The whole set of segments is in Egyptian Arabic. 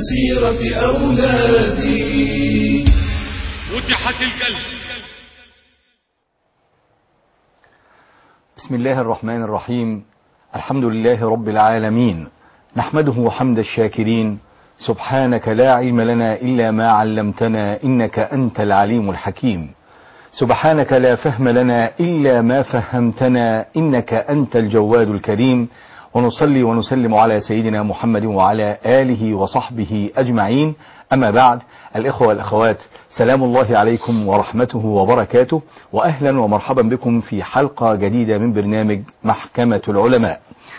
مسيرة أولادي فتحت الكلب بسم الله الرحمن الرحيم الحمد لله رب العالمين نحمده حمد الشاكرين سبحانك لا علم لنا إلا ما علمتنا إنك أنت العليم الحكيم سبحانك لا فهم لنا إلا ما فهمتنا إنك أنت الجواد الكريم ونصلي ونسلم على سيدنا محمد وعلى آله وصحبه أجمعين أما بعد الإخوة والأخوات سلام الله عليكم ورحمته وبركاته وأهلا ومرحبا بكم في حلقة جديدة من برنامج محكمة العلماء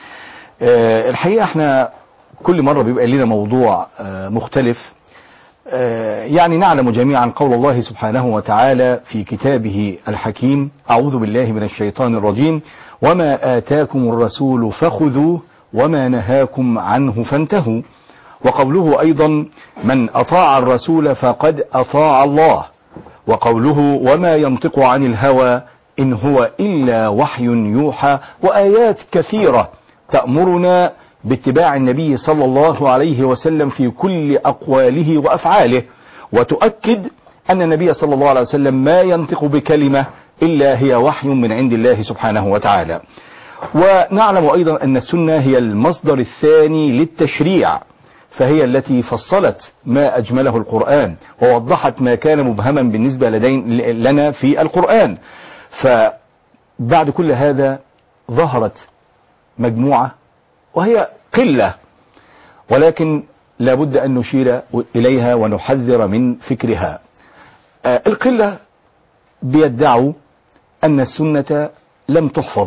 أه الحقيقة احنا كل مرة بيبقى لنا موضوع أه مختلف أه يعني نعلم جميعا قول الله سبحانه وتعالى في كتابه الحكيم أعوذ بالله من الشيطان الرجيم وما آتاكم الرسول فخذوه وما نهاكم عنه فانتهوا وقوله أيضا من أطاع الرسول فقد أطاع الله وقوله وما ينطق عن الهوى إن هو إلا وحي يوحى وآيات كثيرة تأمرنا باتباع النبي صلى الله عليه وسلم في كل أقواله وأفعاله وتؤكد أن النبي صلى الله عليه وسلم ما ينطق بكلمة إلا هي وحي من عند الله سبحانه وتعالى ونعلم أيضا أن السنة هي المصدر الثاني للتشريع فهي التي فصلت ما أجمله القرآن ووضحت ما كان مبهما بالنسبة لدين لنا في القرآن فبعد كل هذا ظهرت مجموعة وهي قلة ولكن لابد أن نشير إليها ونحذر من فكرها القلة بيدعوا أن السنة لم تحفظ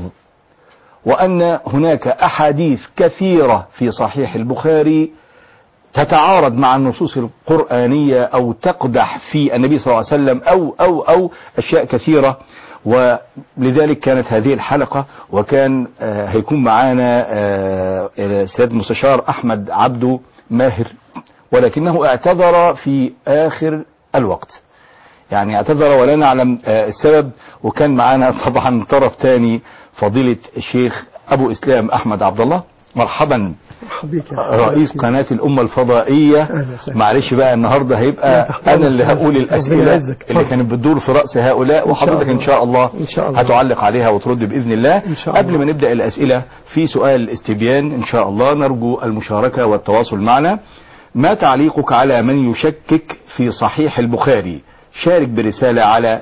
وأن هناك أحاديث كثيرة في صحيح البخاري تتعارض مع النصوص القرآنية أو تقدح في النبي صلى الله عليه وسلم أو أو أو أشياء كثيرة ولذلك كانت هذه الحلقة وكان آه هيكون معانا آه سيد المستشار أحمد عبده ماهر ولكنه اعتذر في آخر الوقت يعني اعتذر ولا نعلم آه السبب وكان معانا طبعا طرف تاني فضيلة الشيخ أبو إسلام أحمد عبد الله مرحبا رئيس قناة الأمة الفضائية معلش بقى النهاردة هيبقى أنا اللي هقول الأسئلة اللي كانت بتدور في رأس هؤلاء وحضرتك إن شاء الله, إن شاء الله هتعلق عليها وترد بإذن الله إن شاء قبل الله. ما نبدأ الأسئلة في سؤال استبيان إن شاء الله نرجو المشاركة والتواصل معنا ما تعليقك على من يشكك في صحيح البخاري شارك برسالة على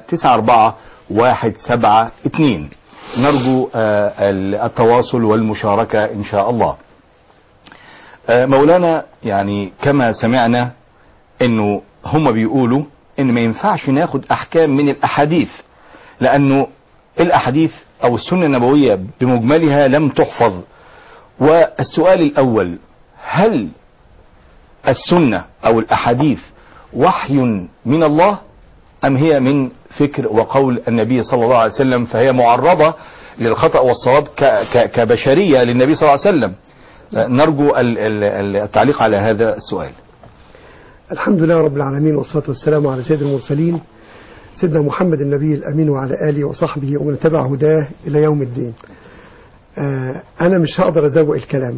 94172 نرجو التواصل والمشاركة إن شاء الله مولانا يعني كما سمعنا انه هم بيقولوا ان ما ينفعش ناخد احكام من الاحاديث لانه الاحاديث او السنة النبوية بمجملها لم تحفظ والسؤال الاول هل السنة او الاحاديث وحي من الله ام هي من فكر وقول النبي صلى الله عليه وسلم فهي معرضة للخطأ والصواب كبشرية للنبي صلى الله عليه وسلم نرجو التعليق على هذا السؤال الحمد لله رب العالمين والصلاة والسلام على سيد المرسلين سيدنا محمد النبي الأمين وعلى آله وصحبه ومن تبع هداه إلى يوم الدين أنا مش هقدر أزوق الكلام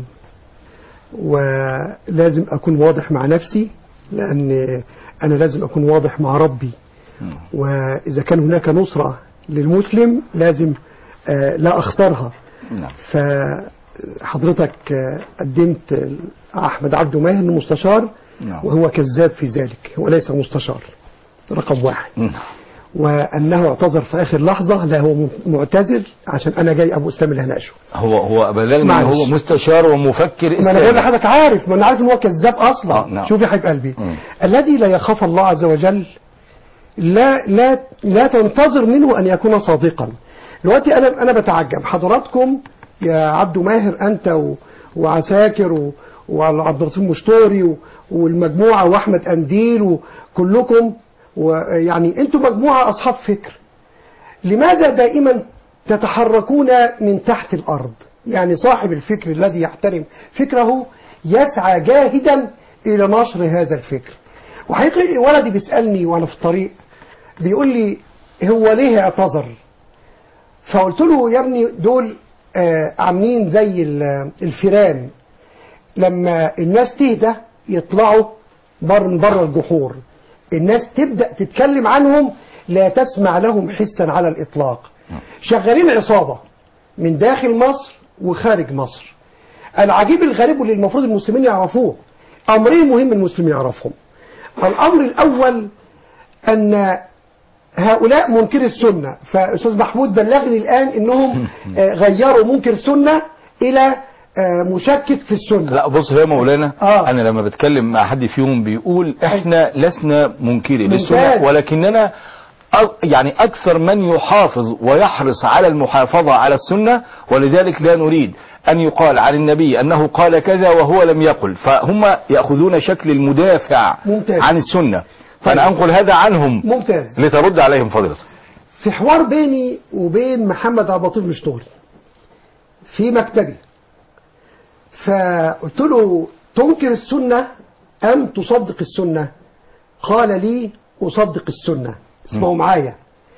ولازم أكون واضح مع نفسي لأن أنا لازم أكون واضح مع ربي وإذا كان هناك نصرة للمسلم لازم لا أخسرها ف حضرتك قدمت أحمد عبده ماهر مستشار نعم. وهو كذاب في ذلك هو ليس مستشار رقم واحد نعم. وأنه اعتذر في آخر لحظة لا هو معتذر عشان أنا جاي أبو إسلام اللي هناقشه هو هو بدل ما معلش. هو مستشار ومفكر ما أنا بقول لحضرتك عارف ما أنا عارف إن هو كذاب أصلا آه، نعم. شوف يا حبيب قلبي مم. الذي لا يخاف الله عز وجل لا لا لا تنتظر منه أن يكون صادقا دلوقتي أنا أنا بتعجب حضراتكم يا عبد ماهر أنت و... وعساكر و... وعبد اللطيف مشتوري و... والمجموعة وأحمد أنديل وكلكم ويعني أنتم مجموعة أصحاب فكر لماذا دائما تتحركون من تحت الأرض يعني صاحب الفكر الذي يحترم فكره يسعى جاهدا إلى نشر هذا الفكر وحقيقي ولدي بيسألني وأنا في الطريق بيقول لي هو ليه اعتذر فقلت له يا ابني دول آه، عاملين زي ال- الفيران لما الناس تهدى يطلعوا بر من بره الجحور الناس تبدأ تتكلم عنهم لا تسمع لهم حسا على الإطلاق شغالين عصابة من داخل مصر وخارج مصر العجيب الغريب واللي المفروض المسلمين يعرفوه أمرين مهم المسلمين يعرفهم الأمر الأول أن هؤلاء منكر السنة فأستاذ محمود بلغني الآن أنهم آه، غيروا منكر السنة إلى آه، مشكك في السنة لا بص يا مولانا آه. انا لما بتكلم مع حد فيهم بيقول احنا لسنا منكرين ممتاز. للسنه ولكننا أ- يعني اكثر من يحافظ ويحرص على المحافظه على السنه ولذلك لا نريد ان يقال عن النبي انه قال كذا وهو لم يقل فهم ياخذون شكل المدافع ممتاز. عن السنه فانا انقل هذا عنهم ممتاز لترد عليهم فضيلتك في حوار بيني وبين محمد عبد اللطيف مشتوري في مكتبي فقلت له تنكر السنة أم تصدق السنة قال لي أصدق السنة اسمعوا معايا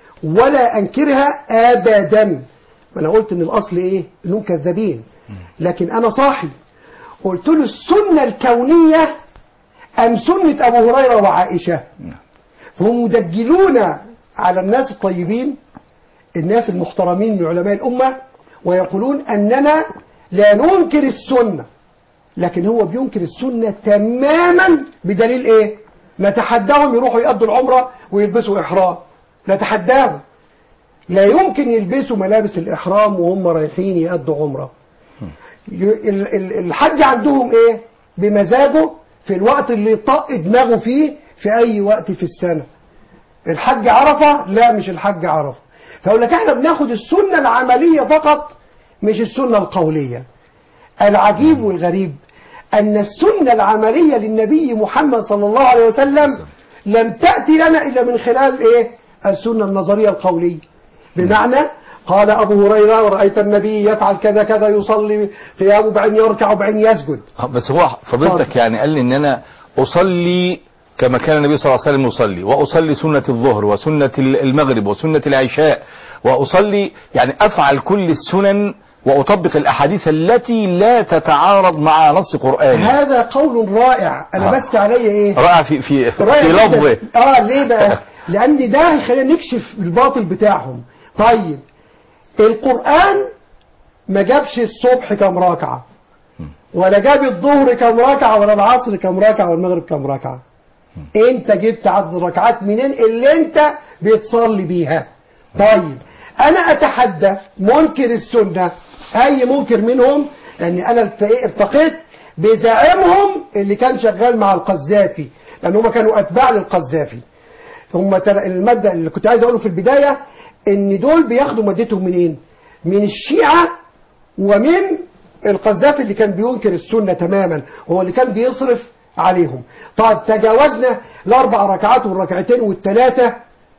ولا أنكرها أبدا ما أنا قلت إن الأصل إيه إنهم كذابين لكن أنا صاحي قلت له السنة الكونية أم سنة أبو هريرة وعائشة فهم مدجلون على الناس الطيبين الناس المحترمين من علماء الأمة ويقولون أننا لا ننكر السنة لكن هو بينكر السنة تماما بدليل إيه نتحداهم يروحوا يقضوا العمرة ويلبسوا إحرام نتحداهم لا يمكن يلبسوا ملابس الإحرام وهم رايحين يقضوا عمرة ي- ال- ال- الحج عندهم إيه بمزاجه في الوقت اللي يطق دماغه فيه في أي وقت في السنة الحج عرفة لا مش الحج عرفة فأقول لك احنا بناخد السنة العملية فقط مش السنة القولية العجيب والغريب أن السنة العملية للنبي محمد صلى الله عليه وسلم لم تأتي لنا إلا من خلال إيه السنة النظرية القولية بمعنى قال أبو هريرة ورأيت النبي يفعل كذا كذا يصلي قيامه بعدين يركع وبعدين يسجد آه، بس هو فضيلتك اتفضل. يعني قال لي ان انا اصلي كما كان النبي صلى الله عليه وسلم يصلي واصلي سنة الظهر وسنة المغرب وسنة العشاء واصلي يعني افعل كل السنن واطبق الاحاديث التي لا تتعارض مع نص قرآني هذا قول رائع أنا آه. بس علي إيه رائع في في في رائع جداً. لفظه اه ليه بقى لان ده هيخلينا نكشف الباطل بتاعهم طيب القرآن ما جابش الصبح كم ركعة ولا جاب الظهر كم ركعة ولا العصر كم ركعة والمغرب كم ركعة انت جبت عدد الركعات منين اللي انت بتصلي بيها طيب انا اتحدى منكر السنة اي منكر منهم لان انا التقي- التقيت بزعيمهم اللي كان شغال مع القذافي لان هم كانوا اتباع للقذافي هم تل- المادة اللي كنت عايز اقوله في البداية ان دول بياخدوا مادتهم منين من الشيعة ومن القذافي اللي كان بينكر السنة تماما هو اللي كان بيصرف عليهم طيب تجاوزنا الاربع ركعات والركعتين والثلاثة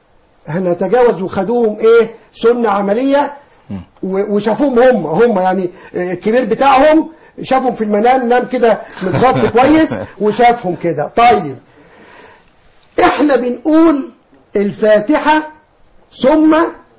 هنتجاوز وخدوهم ايه سنة عملية و- وشافوهم هم هم يعني آه، الكبير بتاعهم شافهم في المنام نام كده متغطي كويس وشافهم كده طيب احنا بنقول الفاتحة ثم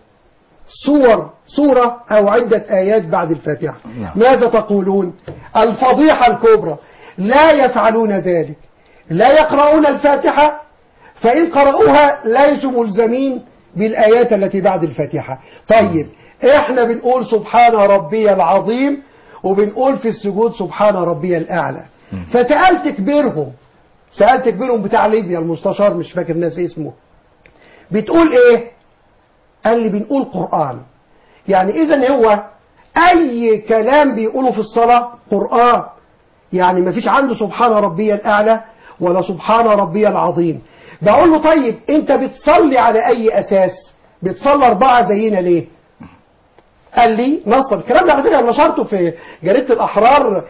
صور سورة أو عدة آيات بعد الفاتحة نعم. ماذا تقولون الفضيحة الكبرى لا يفعلون ذلك لا يقرؤون الفاتحة فإن قرأوها ليسوا ملزمين بالآيات التي بعد الفاتحة طيب احنا بنقول سبحان ربي العظيم وبنقول في السجود سبحان ربي الأعلى فسألت كبيرهم سألت كبيرهم بتاع ليبيا المستشار مش فاكر الناس اسمه بتقول ايه قال لي بنقول قرآن يعني اذا هو اي كلام بيقوله في الصلاة قرآن يعني ما فيش عنده سبحان ربي الأعلى ولا سبحان ربي العظيم بقول له طيب انت بتصلي على اي اساس بتصلي اربعة زينا ليه قال لي نصر الكلام ده على فكره أنا نشرته في جريده الاحرار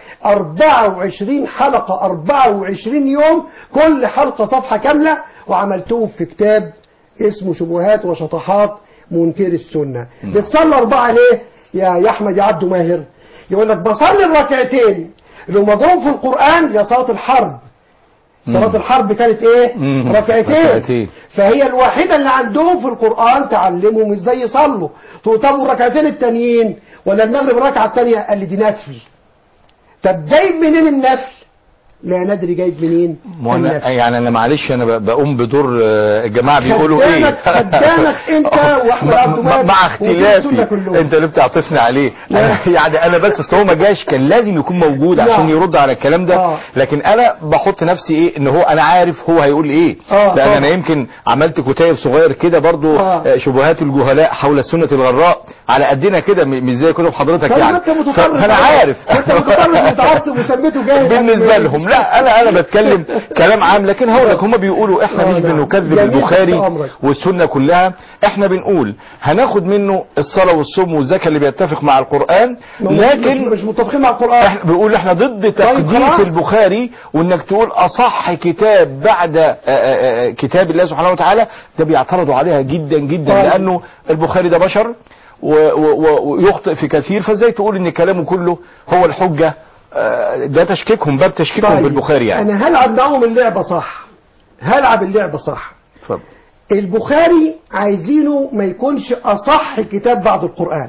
24 حلقه 24 يوم كل حلقه صفحه كامله وعملتهم في كتاب اسمه شبهات وشطحات منكر السنه بتصلي اربعه ليه يا يا احمد يا عبده ماهر يقول لك بصلي الركعتين اللي هم جم في القران يا صلاه الحرب صلاة الحرب كانت ايه مم. ركعتين ركعتين. فهي الوحيدة اللي عندهم في القرآن تعلمهم ازاي يصلوا تقول طب والركعتين التانيين ولا المغرب الركعة التانية قال لي دي نفل طب جايب منين النفل لا ندري جايب منين ما أنا النفس. يعني انا معلش انا ب- بقوم بدور آه، الجماعه بيقولوا ايه خدامك- خدامك أنت وأحمد عبد مع- المنعم مع وكل اختلافي السنة كلهم. انت اللي بتعطفني عليه أنا يعني انا بس اصل هو ما جاش كان لازم يكون موجود عشان نعم. يرد على الكلام ده آه. لكن انا بحط نفسي ايه ان هو انا عارف هو هيقول ايه آه، لان طبعا. انا يمكن عملت كتيب صغير كده برضو آه. آه، شبهات الجهلاء حول السنه الغراء على قدنا كده م- مش زي كتب حضرتك طيب يعني انت متطرف فانا عارف انت متطرف متعصب وسميته جاهل بالنسبه لهم لا انا انا بتكلم كلام عام لكن هقول لك هم بيقولوا احنا آه، مش نعم. بنكذب جميل البخاري تحت أمرك. والسنه كلها احنا بنقول هناخد منه الصلاه والصوم والزكاه اللي بيتفق مع القران مش, لكن مش متفقين مع القرآن احنا بنقول احنا ضد تقديس خلاص. البخاري وانك تقول اصح كتاب بعد آه، آه، آه، كتاب الله سبحانه وتعالى ده بيعترضوا عليها جدا جدا طيب. لانه البخاري ده بشر و- و- و- ويخطئ في كثير فازاي تقول ان كلامه كله هو الحجه آه، ده تشكيكهم باب تشكيكهم في البخاري يعني انا هلعب معاهم اللعبة صح هلعب اللعبة صح اتفضل البخاري عايزينه ما يكونش اصح كتاب بعد القرآن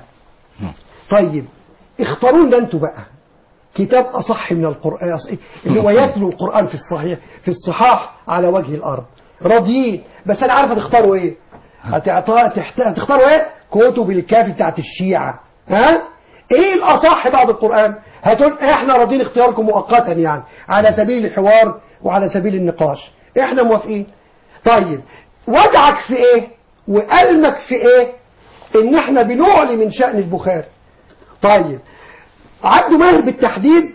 طيب اختاروا لنا انتوا بقى كتاب اصح من القرآن اللي هو يتلو القرآن في الصحيح في الصحاح على وجه الارض راضيين بس انا عارف هتختاروا ايه هتعطى تحت... هتختاروا ايه كتب الكافي بتاعت الشيعة ها ايه الاصح بعد القرآن هتقول احنا راضيين اختياركم مؤقتا يعني على سبيل الحوار وعلى سبيل النقاش احنا موافقين طيب وجعك في ايه وألمك في ايه ان احنا بنعلي من شأن البخاري طيب عبده ماهر بالتحديد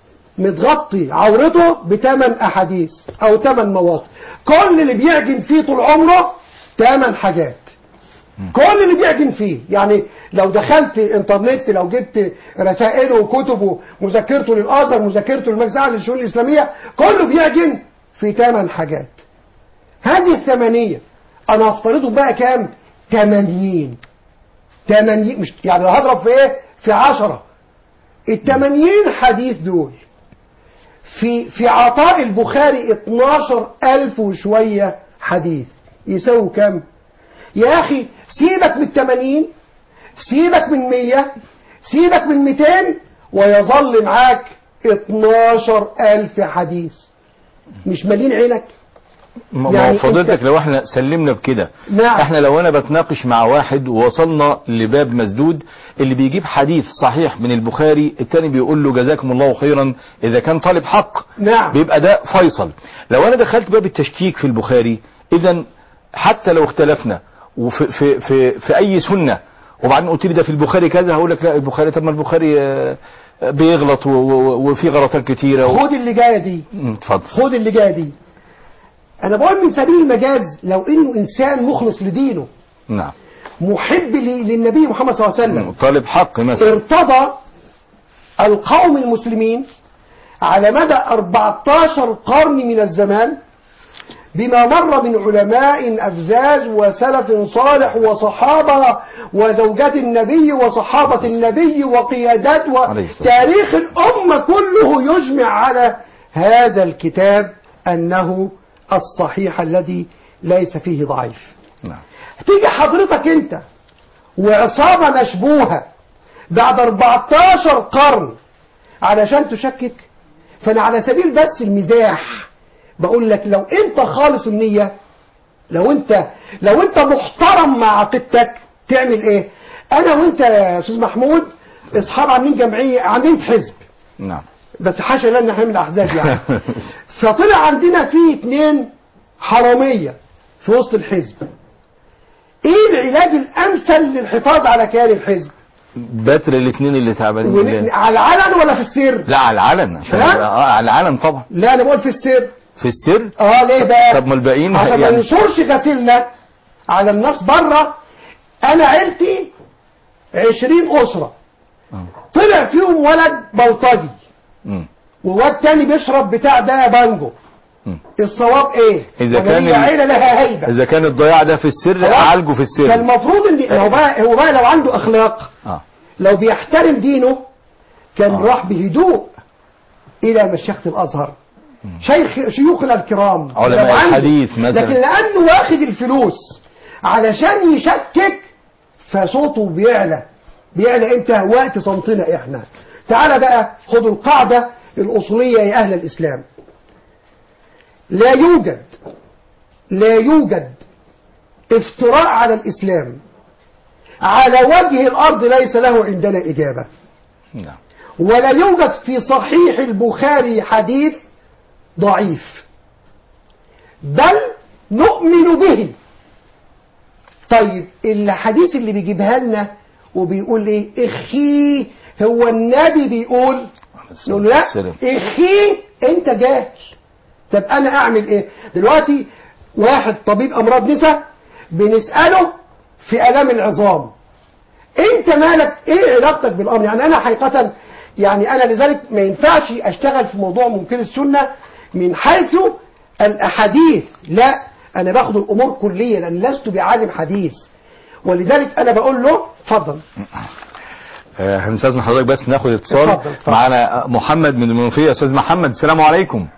متغطي عورته بثمان احاديث او ثمان مواقف كل اللي بيعجن فيه طول عمره ثمان حاجات كل اللي بيعجن فيه يعني لو دخلت انترنت لو جبت رسائله وكتبه مذاكرته للازهر مذاكرته للمجزعه للشؤون الاسلاميه كله بيعجن في ثمان حاجات هذه الثمانيه انا هفترضهم بقى كام 80 80 مش يعني لو هضرب في ايه في 10 ال 80 حديث دول في في عطاء البخاري 12000 وشويه حديث يساووا كام يا اخي سيبك من 80 سيبك من 100 سيبك من 200 ويظل معاك 12000 حديث مش مالين عينك ما يعني يعني فضيلتك أنت- لو احنا سلمنا بكده نعم. احنا لو انا بتناقش مع واحد ووصلنا لباب مسدود اللي بيجيب حديث صحيح من البخاري التاني بيقول له جزاكم الله خيرا اذا كان طالب حق نعم. بيبقى ده فيصل لو انا دخلت باب التشكيك في البخاري اذا حتى لو اختلفنا وفي في في في اي سنه وبعدين قلت لي ده في البخاري كذا هقول لك لا البخاري طب ما البخاري آه، آه، بيغلط و- و- وفي غلطات كتيره و... خد اللي جايه دي مم، اتفضل خد اللي جايه دي انا بقول من سبيل المجاز لو انه انسان مخلص لدينه نعم محب ل- للنبي محمد صلى الله عليه وسلم طالب حق مثلا ارتضى القوم المسلمين على مدى 14 قرن من الزمان بما مر من علماء أفزاز وسلف صالح وصحابة وزوجات النبي وصحابة النبي وقيادات عليه الصلاة وتاريخ الأمة كله يجمع على هذا الكتاب أنه الصحيح الذي ليس فيه ضعيف نعم تيجي حضرتك انت وعصابة مشبوهة بعد 14 قرن علشان تشكك فانا على سبيل بس المزاح بقول لك لو انت خالص النية لو انت لو انت محترم مع عقيدتك تعمل ايه انا وانت يا استاذ محمود اصحاب عاملين جمعية عاملين حزب نعم بس حاشا لنا احنا من الاحزاب يعني فطلع عندنا في اتنين حرامية في وسط الحزب ايه العلاج الامثل للحفاظ على كيان الحزب بتر الاثنين اللي تعبانين ون- بالله. على العلن ولا في السر لا على العلن عشان ها؟ آه على العلن طبعا لا انا بقول في السر في السر اه ليه بقى طب ما الباقيين عشان ما يعني ننشرش غسيلنا على الناس بره انا عيلتي عشرين اسرة آه. طلع فيهم ولد بلطجي مم. وواد تاني بيشرب بتاع ده بانجو مم. الصواب ايه إذا وأنا كان ليا ال- عيلة لها هيبة اذا كان الضياع ده في السر خلاص؟ اعالجه في السر فالمفروض ان هو بقى هو بقى لو عنده اخلاق اه لو بيحترم دينه كان آه. راح بهدوء الى مشيخة الازهر شيخ شيوخنا الكرام علماء لو عنده. الحديث مثلا. لكن لانه واخد الفلوس علشان يشكك فصوته بيعلى بيعلى امتى وقت صمتنا احنا تعالى بقى خدوا القاعدة الاصولية يا اهل الاسلام لا يوجد لا يوجد افتراء على الإسلام على وجه الأرض ليس له عندنا إجابة نعم ولا يوجد في صحيح البخاري حديث ضعيف بل نؤمن به طيب الحديث اللي بيجيبها لنا وبيقول ايه اخي هو النبي بيقول نقول له لا السلام. اخي انت جاهل طب انا اعمل ايه دلوقتي واحد طبيب امراض نساء بنساله في الام العظام انت مالك ايه علاقتك بالامر يعني انا حقيقه يعني انا لذلك ما ينفعش اشتغل في موضوع ممكن السنه من حيث الاحاديث لا انا باخد الامور كليه لان لست بعالم حديث ولذلك انا بقول له اتفضل آه، هنستاذن حضرتك بس ناخد اتصال اتفضل، اتفضل. معانا آه، محمد من المنوفيه استاذ محمد السلام عليكم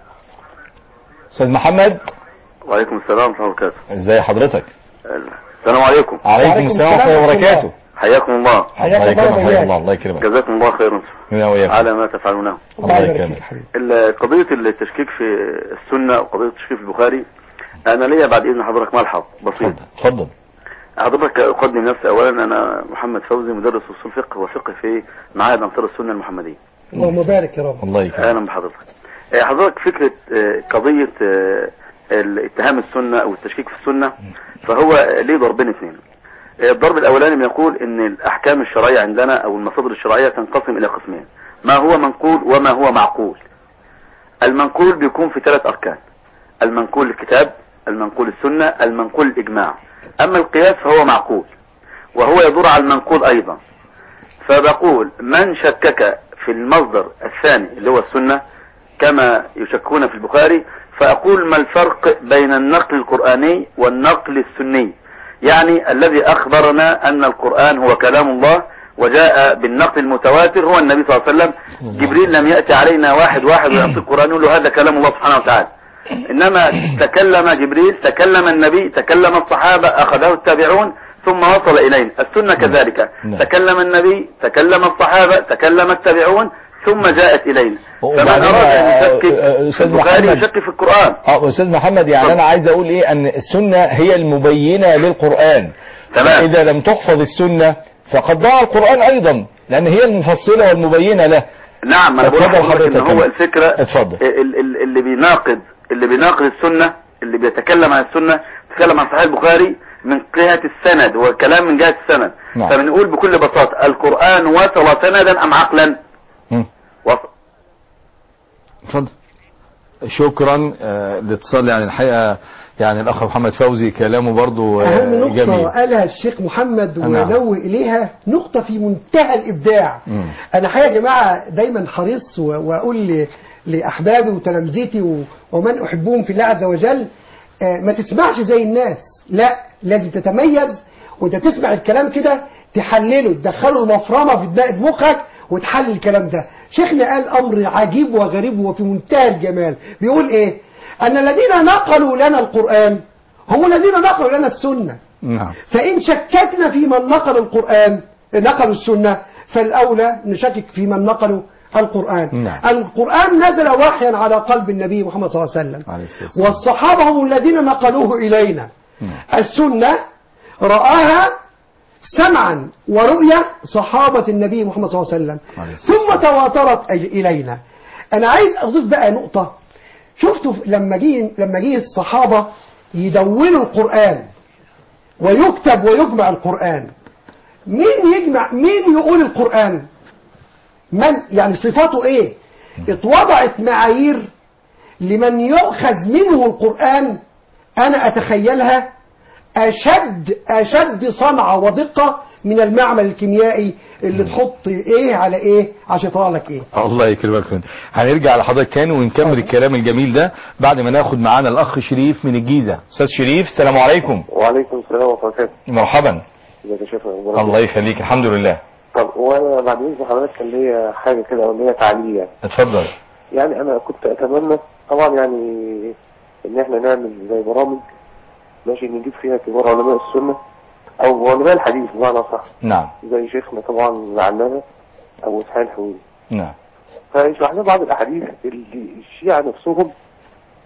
استاذ محمد وعليكم السلام ورحمة الله وبركاته ازي حضرتك السلام عليكم عليكم وعليكم السلام ورحمه السلام الله ورحمة وبركاته حياكم الله حياك الله الله يكرمك حياك وإياك. الله الله يكرمك جزاكم الله خيرا من وياك على ما تفعلونه الله يبارك يكرمك. فيك حبيبي. ال- قضية التشكيك في السنة وقضية التشكيك في البخاري أنا ليا بعد إذن حضرتك ملحظ بسيط اتفضل اتفضل حضرتك أقدم نفسي أولا أنا محمد فوزي مدرس أصول فقه وفقه في معهد أنصار السنة المحمدية اللهم بارك يا رب الله يكرمك أهلا بحضرتك آه، حضرتك فكرة آه، قضية آه، الاتهام السنة أو التشكيك في السنة فهو ليه ضربين اثنين آه، الضرب الأولاني بيقول إن الأحكام الشرعية عندنا أو المصادر الشرعية تنقسم إلى قسمين ما هو منقول وما هو معقول المنقول بيكون في ثلاث أركان المنقول الكتاب المنقول السنة المنقول الإجماع أما القياس فهو معقول وهو يدور على المنقول أيضا فبقول من شكك في المصدر الثاني اللي هو السنة كما يشكون في البخاري فأقول ما الفرق بين النقل القرآني والنقل السني يعني الذي أخبرنا أن القرآن هو كلام الله وجاء بالنقل المتواتر هو النبي صلى الله عليه وسلم جبريل لم يأتي علينا واحد واحد ويعطي القرآن يقول له هذا كلام الله سبحانه وتعالى إنما تكلم جبريل تكلم النبي تكلم الصحابة أخذه التابعون ثم وصل إلينا السنة كذلك نعم. تكلم النبي تكلم الصحابة تكلم التابعون ثم جاءت إلينا فمن وبعدين، أراد أن آه، يشكك آه، في أستاذ البخاري محمد. يشكك في القرآن اه استاذ محمد يعني اتفضل. انا عايز اقول ايه ان السنه هي المبينه للقران تمام. فاذا لم تحفظ السنه فقد ضاع القران ايضا لان هي المفصله والمبينه له نعم انا بقول اتفضل لحضرتك ان حضرتك هو تمام. الفكره اتفضل. ال- ال- اللي بيناقض اللي بيناقض السنه اللي بيتكلم عن السنه بيتكلم عن صحيح البخاري من جهه السند وكلام من جهه السند نعم. فبنقول بكل بساطه القران وصل سندا ام عقلا مم. وصل اتفضل شكرا آه، الاتصال يعني الحقيقه يعني الاخ محمد فوزي كلامه برضو آه، أهم نقطة جميل قالها الشيخ محمد نعم. ونوه إليها نقطة في منتهى الإبداع مم. أنا حقيقة يا جماعة دايما حريص و- وأقول ل- لأحبابي وتلامذتي و- ومن أحبهم في الله عز وجل آه، ما تسمعش زي الناس لا لازم تتميز وانت تسمع الكلام كده تحلله تدخله مفرمة في دماغ مخك وتحلل الكلام ده شيخنا قال أمر عجيب وغريب وفي منتهى الجمال بيقول إيه أن الذين نقلوا لنا القرآن هم الذين نقلوا لنا السنة نعم فإن شككنا في من نقل القرآن نقلوا السنة فالأولى نشكك في من نقلوا القرآن نعم. القرآن نزل وحيا على قلب النبي محمد صلى الله عليه وسلم عليه الصلاة والسلام. والصحابة هم الذين نقلوه إلينا نعم. السنة رآها سمعا ورؤية صحابة النبي محمد صلى الله عليه وسلم عليه الصلاة ثم تواترت أي- إلينا أنا عايز أضيف بقى نقطة شفتوا لما جه لما جه الصحابة يدونوا القرآن ويكتب ويجمع القرآن مين يجمع مين يقول القرآن من يعني صفاته ايه اتوضعت معايير لمن يؤخذ منه القرآن انا اتخيلها اشد اشد صنعة ودقة من المعمل الكيميائي اللي تحط ايه على ايه عشان يطلع لك ايه الله يكرمك فندم. هنرجع لحضرتك تاني ونكمل الكلام الجميل ده بعد ما ناخد معانا الاخ شريف من الجيزه استاذ شريف السلام عليكم وعليكم السلام ورحمة الله وبركاته مرحبا ازيك يا شيخ أخبارك الله إيه؟ يخليك الحمد لله طب وانا بعد اذن حضرتك كان ليا حاجة كده او ليا تعليق اتفضل يعني انا كنت اتمنى طبعا يعني ان احنا نعمل زي برامج ماشي نجيب فيها كبار علماء السنة او علماء الحديث بمعنى صح نعم زي شيخنا طبعا العلامة ابو اسحاق الحويني نعم فيشرح لنا بعض الاحاديث اللي الشيعة نفسهم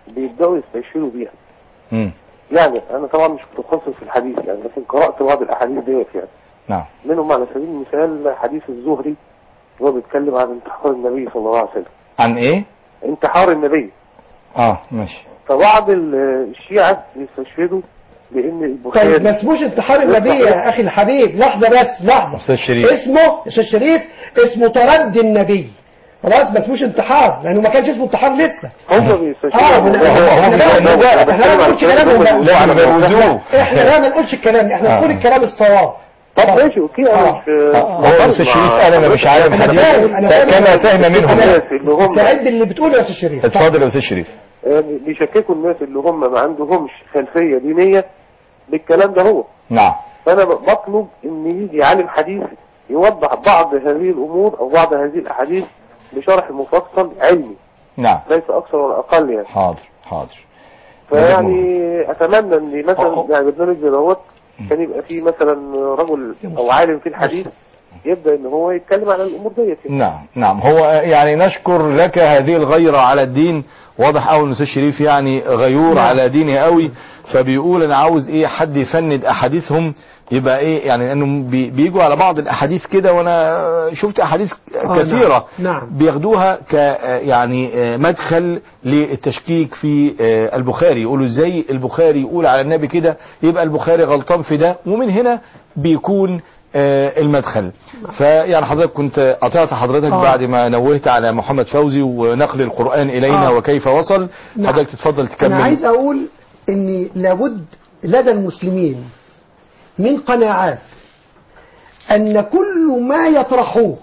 بيبداوا يستشيروا بيها مم. يعني انا طبعا مش متخصص في الحديث يعني لكن قرات بعض الاحاديث ديت يعني نعم منهم على سبيل المثال حديث الزهري هو بيتكلم عن انتحار النبي صلى الله عليه وسلم عن ايه انتحار النبي اه ماشي فبعض ال- الشيعة بيستشهدوا بان طيب البخاري ما اسموش انتحار النبي يا اخي الحبيب لحظه بس لحظه استاذ شريف اسمه يا استاذ شريف اسمه تردي النبي خلاص ما اسموش انتحار لانه ما كانش اسمه انتحار لسه هم اه بيستشهدوا من- هو- هو احنا بقى بيقول- بنقول- احنا ما نقولش كلامهم بقى. لا انا بيوزوه احنا لا ما نقولش الكلام احنا آه. نقول الكلام الصواب طب ماشي اوكي انا آه. مش هو استاذ شريف قال انا مش عارف انا حديث فاهم انا فاهم كما فهم منهم الناس اللي هم سعيد باللي بتقوله يا استاذ شريف اتفضل يا استاذ شريف آه، بيشككوا الناس اللي هم ما عندهمش خلفية دينية بالكلام ده هو نعم فانا بطلب ان يجي عالم حديث يوضح بعض هذه الامور او بعض هذه الاحاديث بشرح مفصل علمي نعم ليس اكثر ولا اقل يعني حاضر حاضر فيعني اتمنى ان مثلا أه. يعني برنامج زي دوت كان يبقى فيه مثلا رجل او عالم في الحديث يبدا ان هو يتكلم عن الامور ديت يعني. نعم نعم هو يعني نشكر لك هذه الغيرة على الدين واضح قوي ان الاستاذ شريف يعني غيور نعم. على دينه قوي فبيقول انا عاوز ايه حد يفند احاديثهم يبقى ايه يعني انهم بي- بيجوا على بعض الاحاديث كده وانا شفت احاديث آه، كثيرة نعم. نعم. بياخدوها ك يعني آه، مدخل للتشكيك في آه، البخاري يقولوا ازاي البخاري يقول على النبي كده يبقى البخاري غلطان في ده ومن هنا بيكون آه، المدخل فيعني حضرتك كنت قطعت حضرتك آه. بعد ما نوهت على محمد فوزي ونقل القرآن إلينا آه. وكيف وصل نعم. حضرتك تتفضل انا عايز تكمل اقول ان لابد لدى المسلمين من قناعات ان كل ما يطرحوه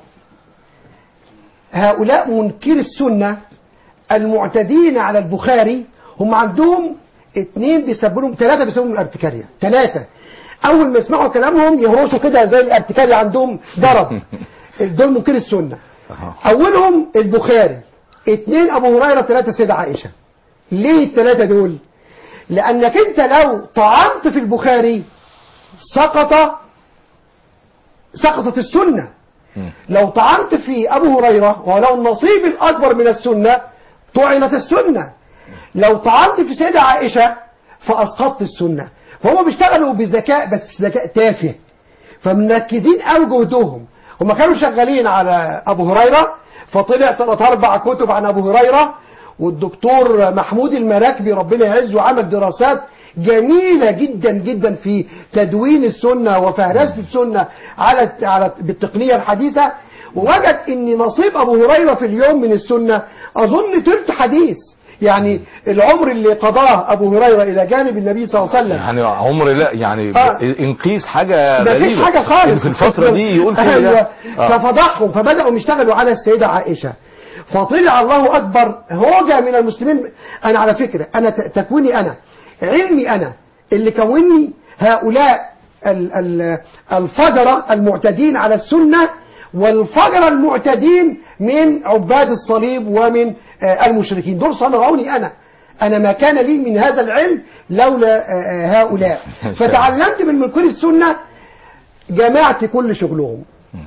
هؤلاء منكر السنة المعتدين على البخاري هم عندهم اثنين بيسببوا لهم ثلاثة بيسببوا لهم الارتكارية ثلاثة أول ما يسمعوا كلامهم يهرشوا كده زي الارتكارية عندهم ضرب دول منكر السنة أولهم البخاري اثنين أبو هريرة ثلاثة سيدة عائشة ليه الثلاثة دول لأنك أنت لو طعنت في البخاري سقط سقطت السنة لو طعنت في أبو هريرة ولو النصيب الأكبر من السنة طعنت السنة لو طعنت في سيدة عائشة فأسقطت السنة فهم بيشتغلوا بذكاء بس ذكاء تافه فمركزين قوي جهدهم هم كانوا شغالين على أبو هريرة فطلع ثلاث أربع كتب عن أبو هريرة والدكتور محمود المراكبي ربنا يعزه عمل دراسات جميلة جدا جدا في تدوين السنة وفهرسة السنة على على بالتقنية الحديثة ووجد ان نصيب ابو هريرة في اليوم من السنة اظن تلت حديث يعني العمر اللي قضاه ابو هريرة الى جانب النبي صلى الله عليه وسلم يعني عمر لا يعني آه. انقيس حاجة ما فيش غريبة حاجة خالص في الفترة دي يقول كده أيوة. آه. ففضحهم فبدأوا يشتغلوا على السيدة عائشة فطلع الله أكبر هوجة من المسلمين أنا على فكرة أنا ت- تكويني أنا علمي أنا اللي كوني هؤلاء ال- ال- الفجرة المعتدين على السنة والفجرة المعتدين من عباد الصليب ومن آه، المشركين دول صنعوني أنا أنا ما كان لي من هذا العلم لولا آه، آه، هؤلاء فتعلمت من منكر السنة جمعت كل شغلهم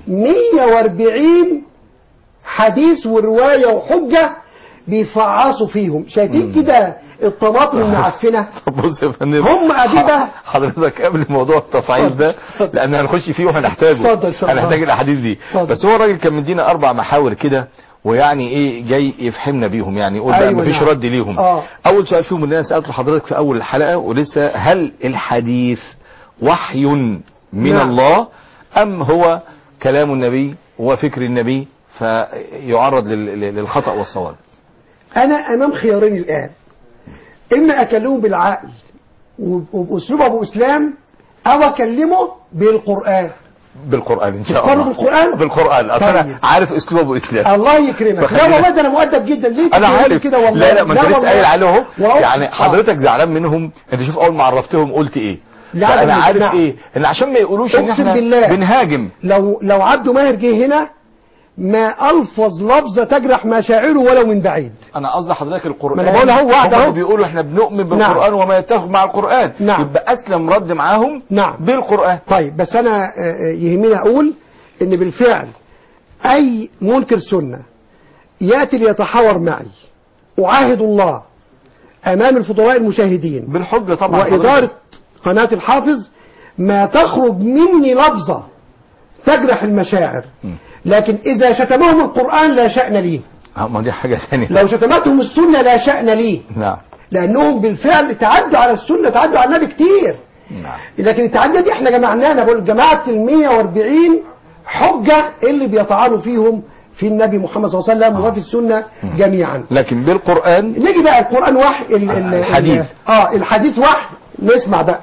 140 حديث ورواية وحجة بيفعصوا فيهم شايفين كده الطماطم المعفنة بص يا فندم هم قاعدين بقى- حضرتك قبل موضوع التفعيل ده اتفضل. لان هنخش فيه وهنحتاجه اتفضل إن شاء الله. هنحتاج الاحاديث دي اتفضل. بس هو الراجل كان مدينا اربع محاور كده ويعني ايه جاي يفهمنا بيهم يعني يقول بقى أيوة مفيش نعم. رد ليهم آه. اول سؤال فيهم اللي انا سالته لحضرتك في اول الحلقه ولسه هل الحديث وحي من نعم. الله ام هو كلام النبي وفكر النبي فيعرض لل- لل- للخطا والصواب أنا أمام خيارين الآن إما أكلمه بالعقل وب- وبأسلوب أبو إسلام أو أكلمه بالقرآن بالقران ان شاء تختاروا الله بالقرآن؟ بالقران اصل طيب. انا عارف اسلوب ابو اسلام الله يكرمك لا فخلينا- والله ده أنا مؤدب جدا ليه انا بتقول عارف كده والله لا لا ما انت لسه والله. قايل عليه اهو وأهو- يعني آه. حضرتك زعلان منهم انت شوف اول ما عرفتهم قلت ايه لا، فانا لا، عارف نعم. ايه ان عشان ما يقولوش ان أقسم احنا بالله. بنهاجم لو لو عبده ماهر جه هنا ما ألفظ لفظة تجرح مشاعره ولو من بعيد انا قصدي حضرتك القران ما أنا بقول أهو واحد هم أهو. بيقولوا احنا بنؤمن بالقران وما يتفق مع القران نعم. يبقى اسلم رد معاهم نعم. بالقران طيب بس أنا آه، آه، يهمني أقول إن بالفعل أي منكر سنة يأتي ليتحاور معي أعاهد الله امام الفضلاء المشاهدين بالحب طبعا وإدارة قناة الحافظ ما تخرج مني لفظة تجرح المشاعر مم. لكن إذا شتمهم القرآن لا شأن لي آه، ما دي حاجة ثانية لو شتمتهم السنة لا شأن لي نعم لأنهم بالفعل تعدوا على السنة تعدوا على النبي كتير نعم لكن التعدية دي احنا جمعناها بقول جماعة ال 140 حجة اللي بيطعنوا فيهم في النبي محمد صلى الله عليه وسلم وفي السنة جميعا لكن بالقرآن نيجي بقى القرآن وحي ال- ال- الحديث. ال- اه الحديث وحي نسمع بقى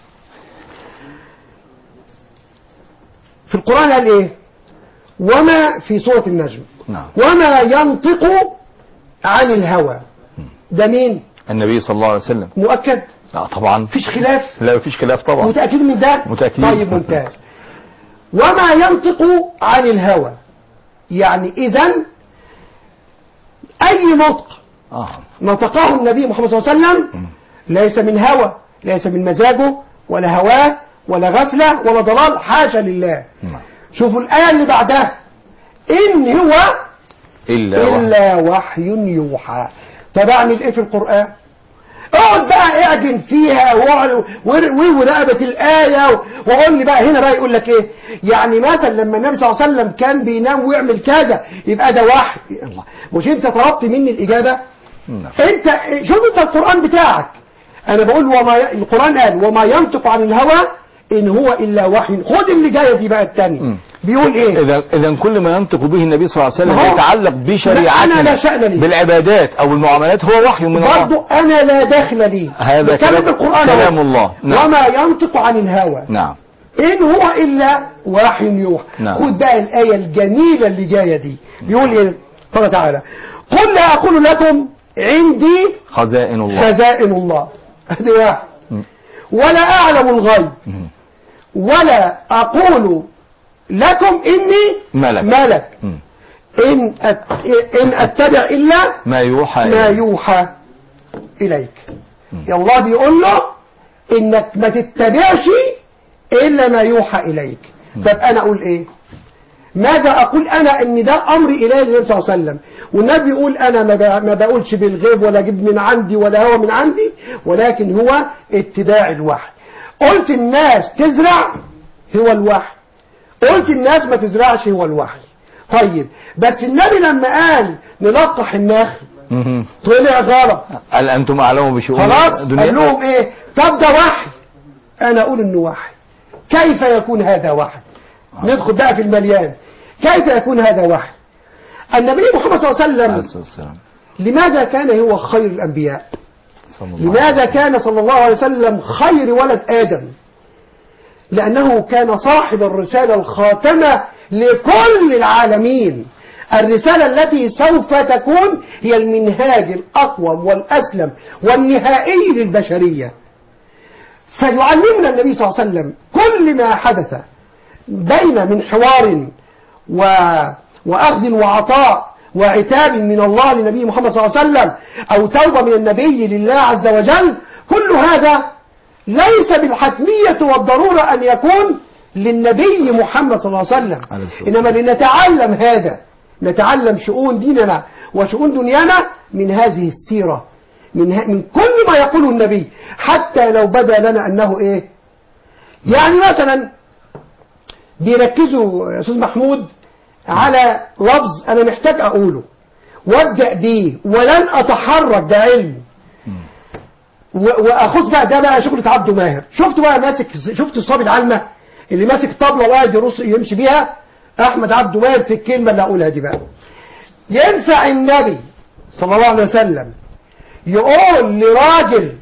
في القرآن قال ايه وما في سورة النجم نعم وما ينطق عن الهوى ده مين النبي صلى الله عليه وسلم مؤكد لا طبعا مفيش خلاف لا مفيش خلاف طبعا متأكد من ده متأكدين. طيب ممتاز وما ينطق عن الهوى يعني اذا اي نطق اه نطقه النبي محمد صلى الله عليه وسلم ليس من هوى ليس من مزاجه ولا هواه ولا غفلة ولا ضلال حاشا لله نعم. شوفوا الآية اللي بعدها إن هو إلا, وحي. إلا وحي يوحى طب أعمل إيه في القرآن اقعد بقى اعجن فيها وار- ور- وروي رقبة الآية وقول لي بقى هنا بقى يقول لك ايه يعني مثلا لما النبي صلى الله عليه وسلم كان بينام ويعمل كذا يبقى ده وحي الله مش انت طلبت مني الإجابة نعم. انت شوف انت القرآن بتاعك انا بقول وما ي... القرآن قال وما ينطق عن الهوى ان هو الا وحي خد اللي جايه دي بقى التانية مم. بيقول ايه إذا إذا كل ما ينطق به النبي صلى الله عليه ما وسلم هو- يتعلق لا، بشريعتنا أنا لا شأن لي. بالعبادات أو المعاملات هو وحي من الله برضو انا لا دخل لي هذا بكلم كلام- القرآن كلام أهو. الله. نعم. وما ينطق عن الهوى نعم إن هو إلا وحي يوحى نعم. خد بقى الآية الجميلة اللي جاية دي بيقول إيه قال تعالى قل لا أقول لكم عندي خزائن الله خزائن الله ادي واحد مم. ولا أعلم الغيب مم. ولا أقول لكم إني ملك. ملك مم. إن أت... إن أتبع إلا ما يوحى ما إليه. يوحى إليك يا الله بيقول له إنك ما تتبعش إلا ما يوحى إليك طب أنا أقول إيه ماذا أقول أنا إن ده أمر إلهي للنبي صلى الله عليه وسلم والنبي يقول أنا ما ب- ما بقولش بالغيب ولا أجيب من عندي ولا هو من عندي ولكن هو اتباع الوحي قلت الناس تزرع هو الوحي قلت الناس ما تزرعش هو الوحي طيب بس النبي لما قال نلقح النخل مم. طلع غلط هل أنتم أعلموا بشؤون خلاص قال الدنيا لهم ايه طب ده وحي انا اقول انه وحي كيف يكون هذا وحي ندخل بقى في المليان كيف يكون هذا وحي النبي محمد صلى الله عليه عليه وسلم الصلاة والسلام لماذا كان هو خير الانبياء صلى الله عليه لماذا كان صلى الله عليه وسلم خير ولد آدم لأنه كان صاحب الرسالة الخاتمة لكل العالمين الرسالة التي سوف تكون هي المنهاج الأقوم والأسلم والنهائي للبشرية فيعلمنا النبي صلى الله عليه وسلم كل ما حدث بين من حوار و... وأخذ وعطاء وعتاب من الله لنبي محمد صلى الله عليه وسلم أو توبة من النبي لله عز وجل كل هذا ليس بالحتمية والضرورة أن يكون للنبي محمد صلى الله عليه وسلم عليه الصلاة والسلام. إنما لنتعلم هذا نتعلم شؤون ديننا وشؤون دنيانا من هذه السيرة من, ه... من كل ما يقوله النبي حتى لو بدا لنا أنه إيه يعني مثلا بيركزوا يا أستاذ محمود على لفظ أنا محتاج أقوله وابدأ بيه ولن أتحرك ده علم و- واخص بقى ده بقى شغلة عبده ماهر شفت بقى ماسك شفت الصبي العلمة اللي ماسك طبلة وقاعد يرص يمشي بيها احمد عبده ماهر في الكلمة اللي اقولها دي بقى ينفع النبي صلى الله عليه وسلم يقول لراجل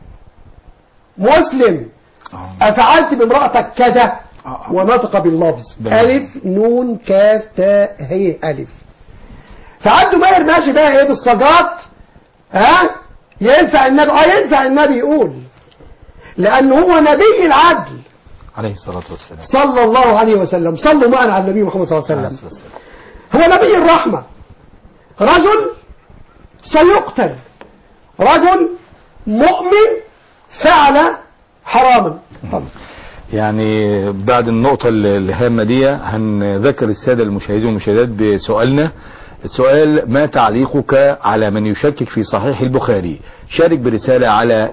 مسلم آه. أفعلت بامرأتك كذا آه. ونطق باللفظ باللفظ. ألف نون كاف تاء هي ألف فعبده ماهر ماشي بقى إيه بالصاجات ها ينفع النبي اه ينفع النبي يقول لأنه هو نبي العدل عليه الصلاة والسلام صلى الله عليه وسلم صلوا معنا على النبي محمد صلى الله عليه عليه وسلم الصلاة والسلام. هو نبي الرحمة رجل سيقتل رجل مؤمن فعل حراما اتفضل. يعني بعد النقطة ال- الهامة دي هنذكر السادة المشاهدين والمشاهدات بسؤالنا السؤال ما تعليقك على من يشكك في صحيح البخاري شارك برسالة على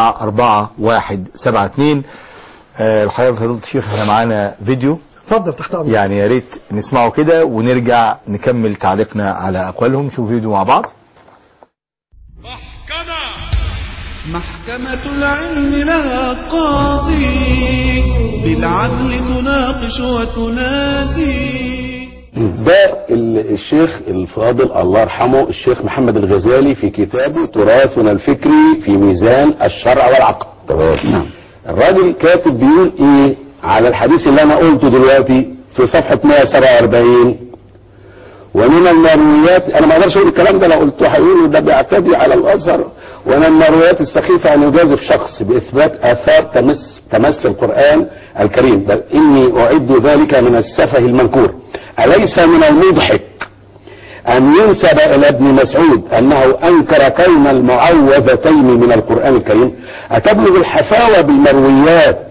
94172 آه، الحقيقة فضيلة الشيخ احنا معانا فيديو اتفضل تحت امرك يعني يا ريت نسمعه كده ونرجع نكمل تعليقنا على أقوالهم شوف فيديو مع بعض محكمة محكمة العلم لها قاضي بالعدل تناقش وتنادي ده ال- الشيخ الفاضل الله يرحمه الشيخ محمد الغزالي في كتابه تراثنا الفكري في ميزان الشرع والعقل تمام الراجل كاتب بيقول ايه على الحديث اللي انا قلته دلوقتي في صفحة 147 ومن المرويات انا ما اقدرش اقول الكلام ده لو قلته هيقولوا ده بيعتدي على الازهر ومن المرويات السخيفه ان يجازف شخص باثبات اثار تمس تمس القران الكريم بل اني اعد ذلك من السفه المنكور اليس من المضحك أن ينسب إلى ابن مسعود أنه أنكر كون المعوذتين من القرآن الكريم أتبلغ الحفاوة بالمرويات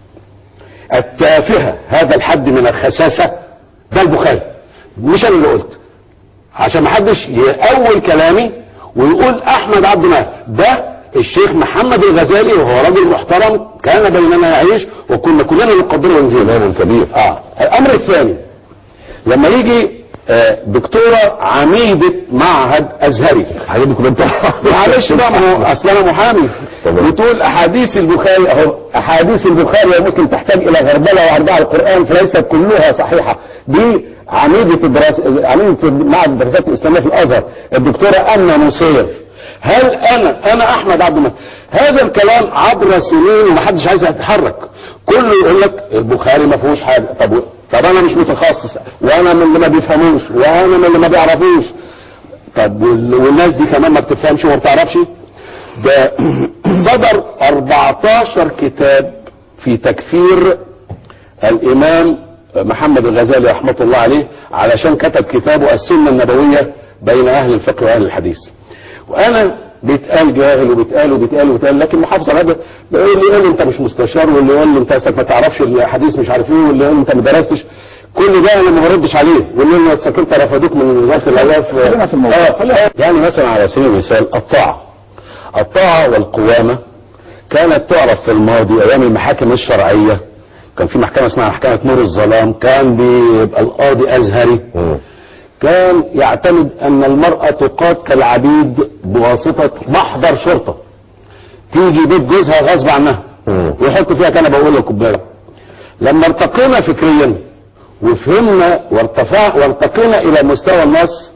التافهة هذا الحد من الخساسة ده البخاري مش أنا اللي قلت عشان ما حدش يأول كلامي ويقول أحمد عبد الله ده الشيخ محمد الغزالي وهو رجل محترم كان بيننا يعيش وكنا كلنا نقدره ونزيله كبير اه الامر الثاني لما يجي آه، دكتورة عميدة معهد أزهري عجبكم انت معلش بقى ما هو أصل أنا محامي بتقول أحاديث البخاري أهو أحاديث البخاري ومسلم تحتاج إلى غربلة وأربعة القرآن فليست كلها صحيحة دي عميدة الدراسة عميدة معهد الدراسات الإسلامية في الأزهر الدكتورة أمنة نصير هل انا انا احمد عبد المنعم هذا الكلام عبر سنين ومحدش عايز يتحرك كله يقول لك البخاري ما فيهوش حاجه طب طب انا مش متخصص وانا من اللي ما بيفهموش وانا من اللي ما بيعرفوش طب وال- والناس دي كمان ما بتفهمش وما بتعرفش ده صدر 14 كتاب في تكفير الامام محمد الغزالي رحمه الله عليه علشان كتب كتابه السنه النبويه بين اهل الفقه واهل الحديث وانا بيتقال جاهل وبيتقال وبيتقال وبيتقال لكن محافظ على هذا اللي يقول لي انت مش مستشار واللي يقول لي انت اصلك ما تعرفش الحديث مش عارف ايه واللي يقول لي انت ما درستش كل ده انا ما بردش عليه واللي يقول لي اتذكرت انت رفضوك من وزاره الاوقاف خلينا في الموضوع. آه يعني مثلا على سبيل المثال الطاعه الطاعه والقوامه كانت تعرف في الماضي ايام المحاكم الشرعيه كان في محكمه اسمها محكمه نور الظلام كان بيبقى القاضي ازهري كان يعتمد ان المرأة تقاد كالعبيد بواسطة محضر شرطة تيجي بيت جوزها غصب عنها ويحط فيها كان بقول له كوبايه لما ارتقينا فكريا وفهمنا وارتفع وارتقينا الى مستوى النص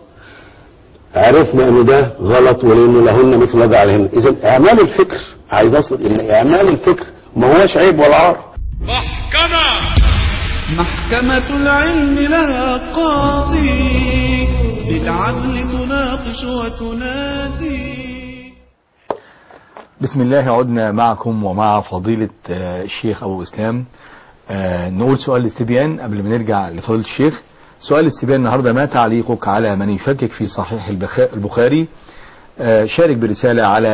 عرفنا ان ده غلط ولان لهن مثل الذي عليهن اذا اعمال الفكر عايز اصل ان اعمال الفكر ما هوش عيب ولا عار محكمة محكمة العلم لها قاضي بالعدل تناقش وتنادي بسم الله عدنا معكم ومع فضيلة آه، الشيخ أبو إسلام آه، نقول سؤال الاستبيان قبل ما نرجع لفضيلة الشيخ سؤال الاستبيان النهاردة ما تعليقك على من يشكك في صحيح البخ- البخاري آه، شارك برسالة على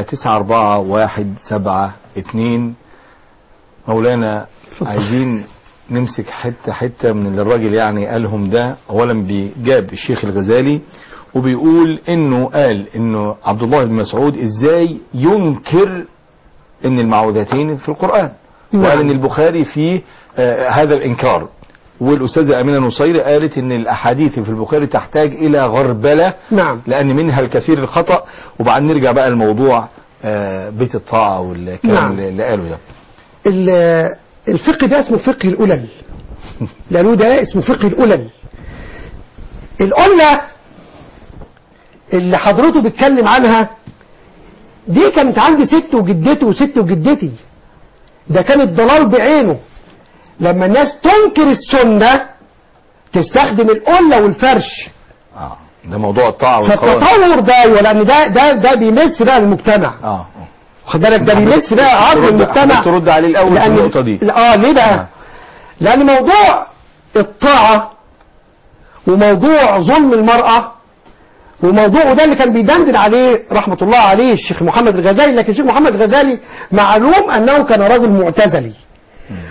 94172 مولانا عايزين نمسك حتة حتة من اللي الراجل يعني قالهم ده أولا بجاب الشيخ الغزالي وبيقول انه قال انه عبد الله بن مسعود ازاي ينكر ان المعوذتين في القرآن وقال ان البخاري فيه آه هذا الانكار والاستاذة امينة نصير قالت ان الاحاديث في البخاري تحتاج الى غربلة نعم لان منها الكثير الخطأ وبعدين نرجع بقى الموضوع آه بيت الطاعة والكلام نعم. اللي اللي قاله ده ال- الفقه ده اسمه فقه الألل لأنه ده اسمه فقه الألل الألة اللي حضرته بيتكلم عنها دي كانت عندي ست وجدتي وست وجدتي ده كان الضلال بعينه لما الناس تنكر السنة تستخدم القلة والفرش اه ده موضوع الطاعة والقوانين فالتطور ده أيوة لأن ده ده ده بيمس بقى المجتمع اه آه. واخد بالك ده بيمس بقى عظم ترد- المجتمع حضرتك ترد عليه الاول في لأن النقطة دي اه ليه بقى؟ آه. لأن موضوع الطاعة وموضوع ظلم المرأة وموضوع وده اللي كان بيدندن عليه رحمة الله عليه الشيخ محمد الغزالي لكن الشيخ محمد الغزالي معلوم أنه كان رجل معتزلي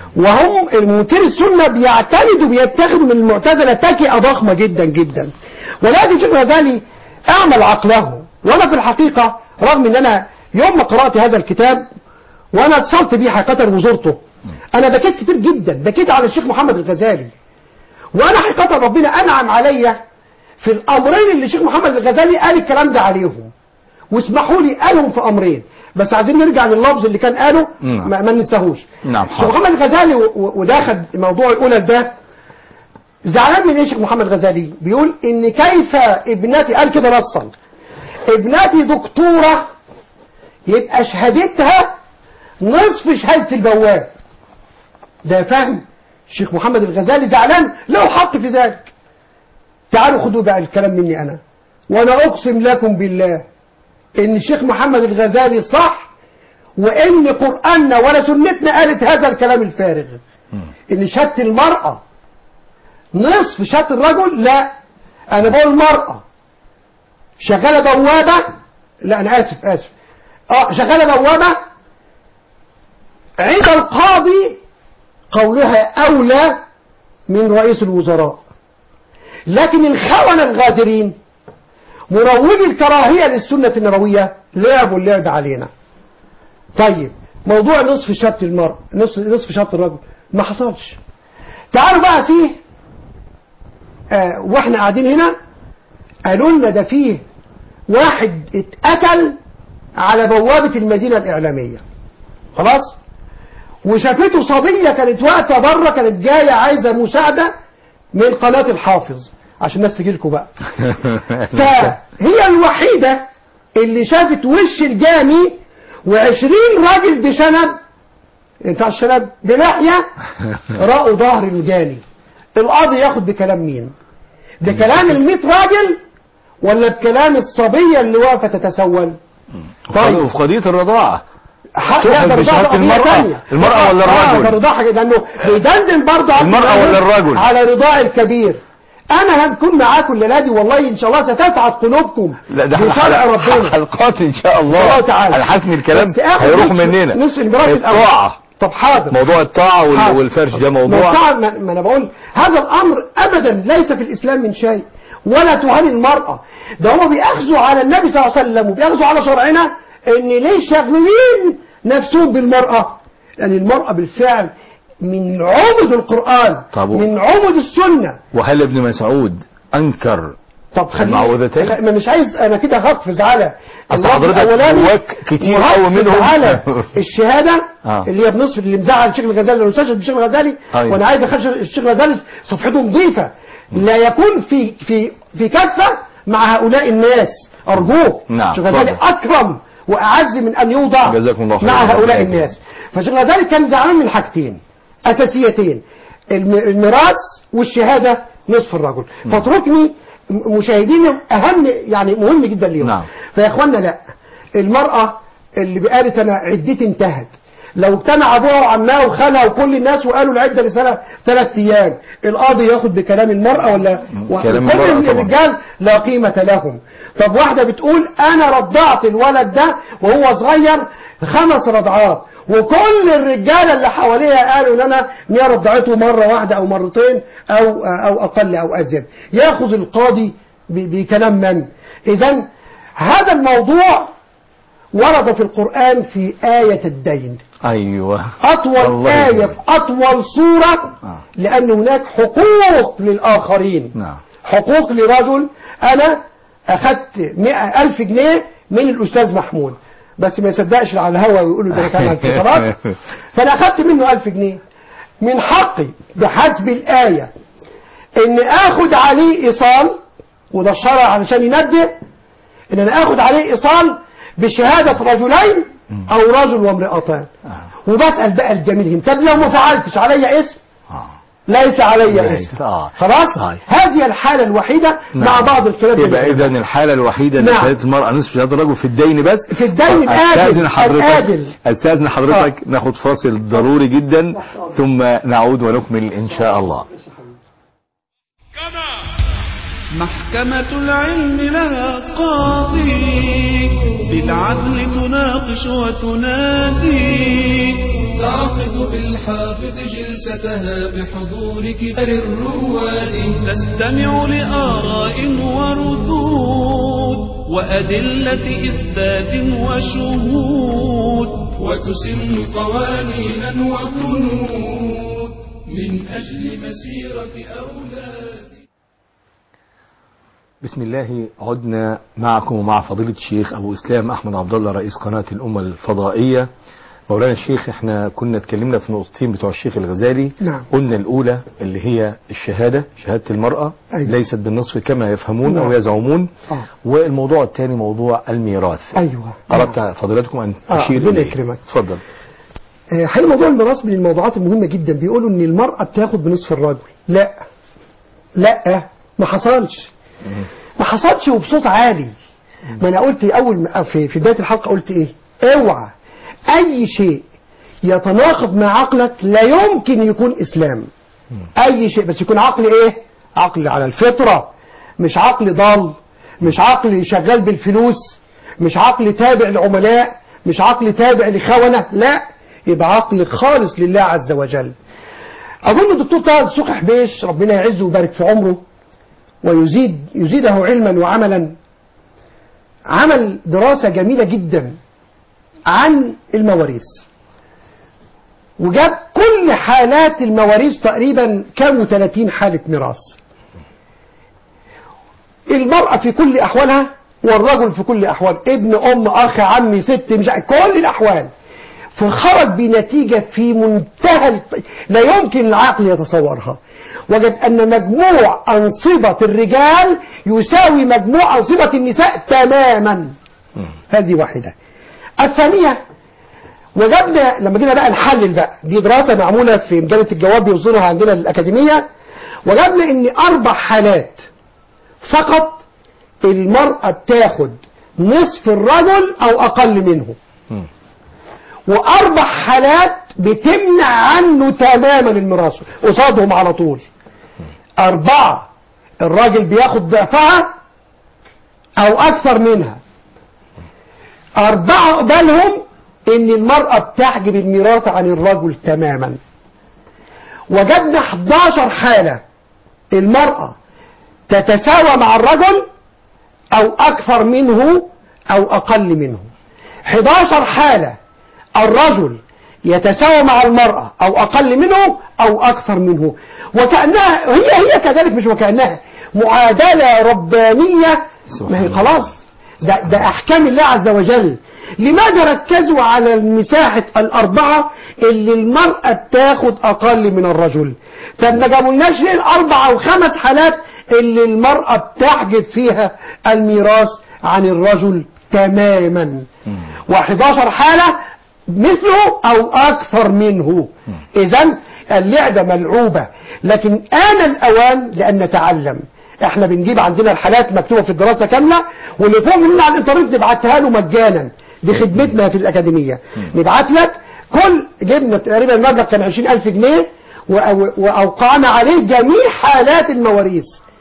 وهم المنكر السنة بيعتمدوا بيتخذوا من المعتزلة تكئة ضخمة جدا جدا ولكن شيخ الغزالي اعمل عقله وانا في الحقيقة رغم ان انا يوم ما قرأت هذا الكتاب وانا اتصلت بيه حقيقة وزرته انا بكيت كتير جدا بكيت على الشيخ محمد الغزالي وانا حقيقة ربنا انعم عليا في الامرين اللي الشيخ محمد الغزالي قال الكلام ده عليهم واسمحوا لي قالهم في امرين بس عايزين نرجع لللفظ اللي كان قاله نعم. ما, ما ننساهوش نعم، الشيخ حاضر. محمد الغزالي و- و- وداخل موضوع الاولى ده زعلان من ايه الشيخ محمد الغزالي بيقول ان كيف ابنتي قال كده نصا ابنتي دكتورة يبقى شهادتها نصف شهادة البواب ده فهم الشيخ محمد الغزالي زعلان له حق في ذلك تعالوا خدوا بقى الكلام مني انا وانا اقسم لكم بالله ان الشيخ محمد الغزالي صح وان قرآننا ولا سنتنا قالت هذا الكلام الفارغ ان شهادة المرأة نصف شهادة الرجل لا انا بقول المرأة شغالة بوابة لا انا اسف اسف اه شغالة بوابة عند القاضي قولها اولى من رئيس الوزراء لكن الخونة الغادرين مروجي الكراهية للسنة النبوية لعبوا اللعب علينا طيب موضوع نصف شهادة المرأة نصف, نصف شهادة الرجل ما حصلش تعالوا بقى فيه آه واحنا قاعدين هنا قالوا لنا ده فيه واحد اتقتل على بوابة المدينة الإعلامية خلاص وشافته صبية كانت واقفة بره كانت جاية عايزة مساعدة من قناة الحافظ عشان الناس تجي لكم بقى فهي الوحيدة اللي شافت وش الجاني وعشرين راجل بشنب ينفع الشنب بلحية رأوا ظهر الجاني القاضي ياخد بكلام مين بكلام الميت راجل ولا بكلام الصبية اللي واقفة تتسول طيب وفي قضية الرضاعة حق تؤخذ لا ده بشهادة رضاعة قضية المرأة. تانية. المرأة ولا آه، الرجل؟ ده رضاعة لأنه بيدندن برضه على المرأة ولا الرجل؟ على رضاع الكبير أنا هنكون معاكم الليلة دي والله إن شاء الله ستسعد قلوبكم لا ده احنا بشرع حلق- ربنا حلقات ان شاء الله الله تعالى. على حسن الكلام بس آخد هيروح نصف- مننا نصف الميراث الأول. الطاعة طب حاضر موضوع الطاعة وال- حاضر. والفرش ده ما موضوع الطاعة- ما ما انا بقول هذا الامر ابدا ليس في الاسلام من شيء ولا تهان المرأة ده هم بيأخذوا على النبي صلى الله عليه وسلم وبيأخذوا على شرعنا ان ليه شاغلين نفسهم بالمرأة لان المرأة بالفعل من عمد القرآن طب و- من عمد السنة وهل ابن مسعود انكر طب خليني المعوذتين؟ لا، ما مش عايز انا كده هقفز على أصل الوضع حضرتك الأولاني جواك كتير وهقفز قوي منهم. على الشهادة آه. اللي هي بنصف اللي مزعل الشيخ الغزالي لو استشهد بالشيخ الغزالي أيوة. وانا عايز اخش الشيخ الغزالي صفحته نظيفة لا يكون في في في كفة مع هؤلاء الناس ارجوك نعم، الشيخ الغزالي اتفضل. اكرم واعز من ان يوضع جزاكم الله خيرا. مع هؤلاء الناس فالشيخ الغزالي كان زعلان من حاجتين اساسيتين الم- الميراث والشهادة نصف الرجل فاتركني م- مشاهدين اهم يعني مهم جدا ليهم نعم. فيا اخوانا لا المرأة اللي قالت انا عدتي انتهت لو اجتمع ابوها وعمها وخالها وكل الناس وقالوا العده لسنه ثلاث ايام القاضي ياخد بكلام المراه ولا كلام وكل المرأة طبعا. الرجال لا قيمه لهم طب واحده بتقول انا رضعت الولد ده وهو صغير خمس رضعات وكل الرجاله اللي حواليها قالوا ان انا ان هي رضعته مره واحده او مرتين او او اقل او ازيد ياخذ القاضي ب- بكلام من اذا هذا الموضوع ورد في القرآن في آية الدين ايوه أطول الله آية يبارك. في أطول سورة آه. لأن هناك حقوق للآخرين نعم حقوق لرجل أنا أخذت مئة ألف جنيه من الأستاذ محمود بس ما يصدقش على الهوا ويقولوا ده كان على الفترات فأنا أخذت منه ألف جنيه من حقي بحسب الآية إن آخد عليه إيصال وده الشرع علشان ينبه إن أنا آخد عليه إيصال بشهادة رجلين أو رجل وامرأتان وبسأل بقى الجميل طب لو ما فعلتش عليا اسم آه. ليس علي ليس. اسم آه. خلاص طيب. هذه الحالة الوحيدة مع نعم. بعض الكلام يبقى اذا الحالة الوحيدة نعم. لشهادة المرأة نصف شهادة الرجل في الدين بس في الدين الآدل استاذن حضرتك الآدل استاذن حضرتك ناخد فاصل ضروري جدا ثم نعود ونكمل ان شاء الله كما محكمة العلم لها قاضي بالعدل تناقش وتنادي تعقد بالحق خافض جلستها بحضور كبار الرواد تستمع لآراء وردود وأدلة إثبات وشهود وتسن قوانينا وبنود من أجل مسيرة أولاد بسم الله عدنا معكم ومع فضيلة الشيخ أبو إسلام أحمد عبد الله رئيس قناة الأمة الفضائية مولانا الشيخ احنا كنا اتكلمنا في نقطتين بتوع الشيخ الغزالي نعم. قلنا الأولى اللي هي الشهادة شهادة المرأة أيوة. ليست بالنصف كما يفهمون أو نعم. يزعمون آه. والموضوع الثاني موضوع الميراث أيوة أردت فضيلتكم أن آه، تشير ربنا إليه يكرمك. اتفضل آه، حقيقة موضوع الميراث من الموضوعات المهمة جدا بيقولوا ان المرأة بتاخد بنصف الرجل لا لا ما حصلش ما حصلش وبصوت عالي ما انا قلت اول ما- في في بداية الحلقة قلت ايه اوعى اي شيء يتناقض مع عقلك لا يمكن يكون اسلام اي شيء بس يكون عقل ايه عقل على الفطرة مش عقل ضال مش عقل شغال بالفلوس مش عقل تابع لعملاء مش عقل تابع لخونة لا يبقى عقل خالص لله عز وجل اظن الدكتور طه السوق حبيش ربنا يعزه ويبارك في عمره ويزيد يزيده علما وعملا عمل دراسة جميلة جدا عن المواريث وجاب كل حالات المواريث تقريبا كانوا 30 حالة ميراث المرأة في كل أحوالها والرجل في كل أحوال ابن أم أخ عمي ست مش عارف، كل الأحوال فخرج بنتيجة في منتهى الط... لا يمكن العقل يتصورها وجد أن مجموع أنصبة الرجال يساوي مجموع أنصبة النساء تماما هذه واحدة الثانية وجدنا لما جينا بقى نحلل بقى دي دراسة معمولة في مجلة الجواب بيوصلها عندنا الأكاديمية وجدنا ان أربع حالات فقط المرأة بتاخد نصف الرجل أو أقل منه وأربع حالات بتمنع عنه تماما الميراث قصادهم على طول أربعة الراجل بياخد ضعفها أو أكثر منها أربعة قبالهم إن المرأة بتحجب الميراث عن الرجل تماما وجدنا 11 حالة المرأة تتساوى مع الرجل أو أكثر منه أو أقل منه 11 حالة الرجل يتساوى مع المرأة أو أقل منه أو أكثر منه وكأنها هي هي كذلك مش وكأنها معادلة ربانية ما هي خلاص ده, ده أحكام الله عز وجل لماذا ركزوا على المساحة الأربعة اللي المرأة بتاخد أقل من الرجل طب ما جابولناش ليه الأربع أو خمس حالات اللي المرأة بتحجب فيها الميراث عن الرجل تماما و11 حالة مثله أو أكثر منه إذا اللعبة ملعوبة لكن آن الأوان لأن نتعلم احنا بنجيب عندنا الحالات مكتوبة في الدراسة كاملة واللي فوق مننا على الانترنت نبعتها له مجانا دي خدمتنا في الأكاديمية نبعت لك كل جبنا تقريبا المبلغ كان 20000 جنيه وأو- وأوقعنا عليه جميع حالات المواريث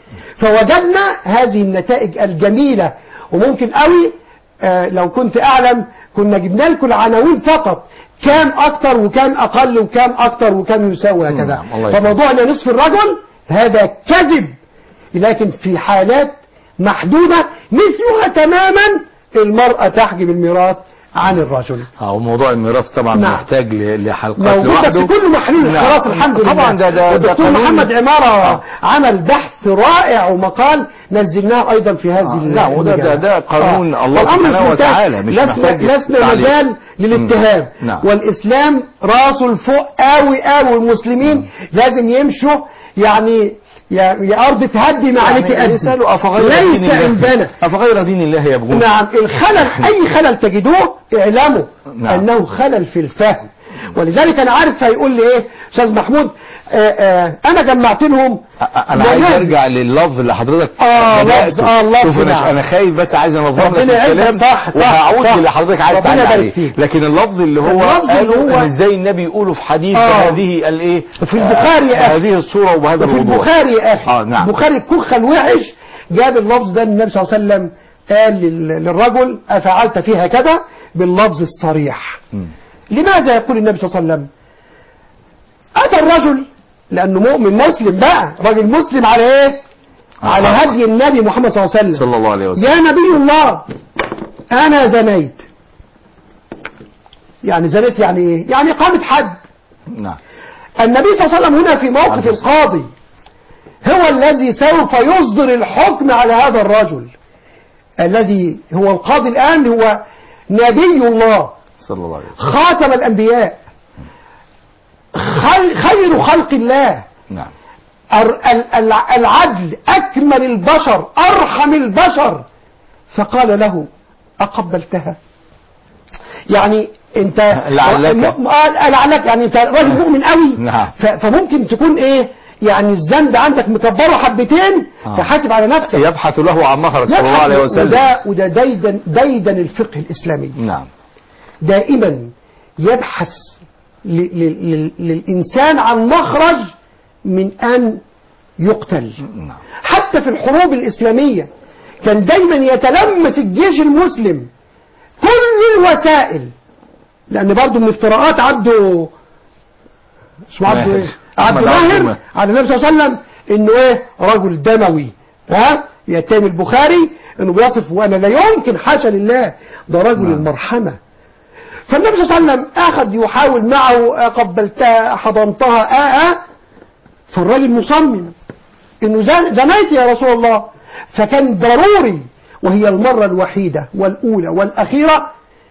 فوجدنا هذه النتائج الجميلة وممكن قوي آه، لو كنت أعلم كنا جبنا لكم العناوين فقط كام أكتر وكام أقل وكام أكتر وكام يساوي هكذا نعم، الله يكرمك. فموضوع أن نصف الرجل هذا كذب لكن في حالات محدودة مثلها تماما المرأة تحجب الميراث عن الرجل اه وموضوع الميراث طبعا نعم. محتاج ل- لحلقات موجود لوحده بس كله محلول نعم. خلاص الحمد لله طبعا ده ده ده الدكتور قانون- محمد عمارة آه. عمل بحث رائع ومقال نزلناه ايضا في هذه آه، ال- لا، وده- المجال. ده- ده قانون الله والأمر سبحانه في منتهى- وتعالى، مش لسنا محتاج لسنا تعليق. مجال للاتهام مم. نعم. والاسلام راسه لفوق قوي قوي والمسلمين لازم يمشوا يعني يا يا ارض تهدي ما عليك يعني قد يسألوا أفغير دين ليس الله عندنا أفغير دين الله يبغون نعم الخلل اي خلل تجدوه اعلموا نعم. انه خلل في الفهم ولذلك انا عارف هيقول لي ايه استاذ محمود آه آه انا جمعت لهم أ- انا عايز منازل. ارجع لللفظ اللي حضرتك آه، بدأته. لفظ، آه، لفظ، شوف انا نعم. انا خايف بس عايز انظم لك ربنا يعينك، الكلام صح، صح، وهعود صح. اللي حضرتك عايز ربنا تعلق يبارك عليه فيك. لكن اللفظ اللي هو اللفظ اللي قاله هو- ان ازاي النبي يقوله في حديث آه. بهذه الايه في البخاري يا أخي. هذه الصوره وبهذا في الموضوع البخاري يا اخي اه نعم البخاري الكخ الوحش جاب اللفظ ده النبي صلى الله عليه وسلم قال لل- للرجل افعلت فيها كذا باللفظ الصريح مم. لماذا يقول النبي صلى الله عليه وسلم هذا الرجل لأنه مؤمن مسلم بقى راجل مسلم على إيه على آه. هدي النبي محمد صلى الله عليه وسلم صلى الله عليه وسلم يا نبي الله أنا زنيت يعني زنيت يعني إيه يعني قامت حد نعم النبي صلى الله عليه وسلم هنا في موقف عليه الصلاة القاضي هو الذي سوف يصدر الحكم على هذا الرجل الذي هو القاضي الآن هو نبي الله صلى الله عليه وسلم خاتم الأنبياء خل- خير خلق الله نعم الر- ال- ال- العدل أكمل البشر أرحم البشر فقال له أقبلتها يعني انت لعلك. م- آه، لعلك يعني انت راجل مؤمن قوي نعم. ف- فممكن تكون ايه يعني الذنب عندك مكبره حبتين آه. فحاسب على نفسك يبحث له عن مخرج صلى الله عليه وسلم وده وده ديدن ديدن الفقه الاسلامي نعم دائما يبحث ل- ل- لل- للإنسان عن مخرج من أن يقتل نعم حتى في الحروب الإسلامية كان دايما يتلمس الجيش المسلم كل الوسائل لأن برضه من افتراءات عبده اسمه عبده ماهر. ايه؟ عبد أحمد عبد ماهر ماهر. على النبي صلى الله عليه وسلم انه ايه رجل دموي ها يتهم البخاري انه بيصف وانا لا يمكن حاشا لله ده رجل نعم. المرحمه فالنبي صلى الله عليه وسلم اخذ يحاول معه آه، قبلتها حضنتها آه آه فالراجل مصمم انه زن- زنيت يا رسول الله فكان ضروري وهي المرة الوحيدة والأولى والأخيرة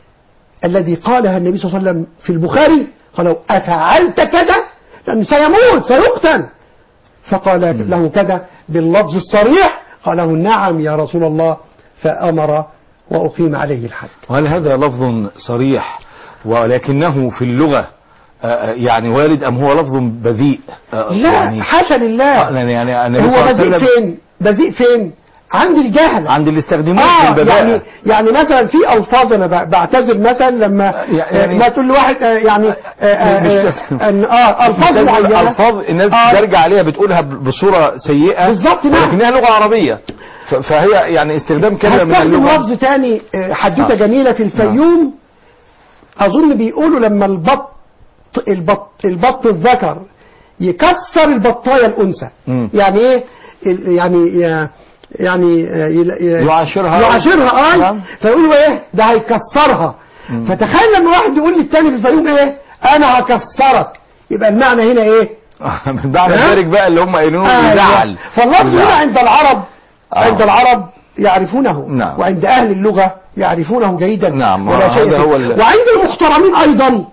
الذي قالها النبي صلى الله عليه وسلم في البخاري قالوا أفعلت كذا لأنه سيموت سيقتل فقال له كذا باللفظ الصريح قاله نعم يا رسول الله فأمر وأقيم عليه الحد وهل هذا لفظ صريح ولكنه في اللغة آه، آه، يعني وارد أم هو لفظ بذيء آه، لا يعني حاشا آه، لله يعني النبي صلى هو الله عليه بذيء وسلم فين بذيء فين عند الجهل عند اللي استخدموه في اه البذاءة يعني يعني مثلا في الفاظ انا ب- بعتذر مثلا لما يعني- آه، ما تقول لواحد آه، يعني آه، آه، مش آه، ان اه الفاظ بتسمى معينه الألفاظ الناس آه. بترجع عليها بتقولها ب- بصورة سيئة بالظبط، نعم. ولكنها لغة عربية ف- فهي يعني استخدام كلمة من هستخدم اللغة لفظ تاني آه، حدوته آه. جميله في الفيوم اظن بيقولوا لما البط البط البط الذكر يكسر البطايه الانثى مم. يعني ايه ال- يعني ي- يعني آه، يل- ي- يعاشرها. يعاشرها اه نعم. فيقولوا ايه ده هيكسرها فتخيل لما واحد يقول للتاني في الفيوم ايه انا هكسرك يبقى المعنى هنا ايه من بعد ها؟ ذلك بقى اللي هم قايلينه آه، يزعل فاللفظ هنا يزعل. عند العرب آه. عند العرب يعرفونه نعم. وعند أهل اللغة يعرفونه جيدا نعم، ولا هذا شيء فيه. هو ال- وعند المحترمين أيضا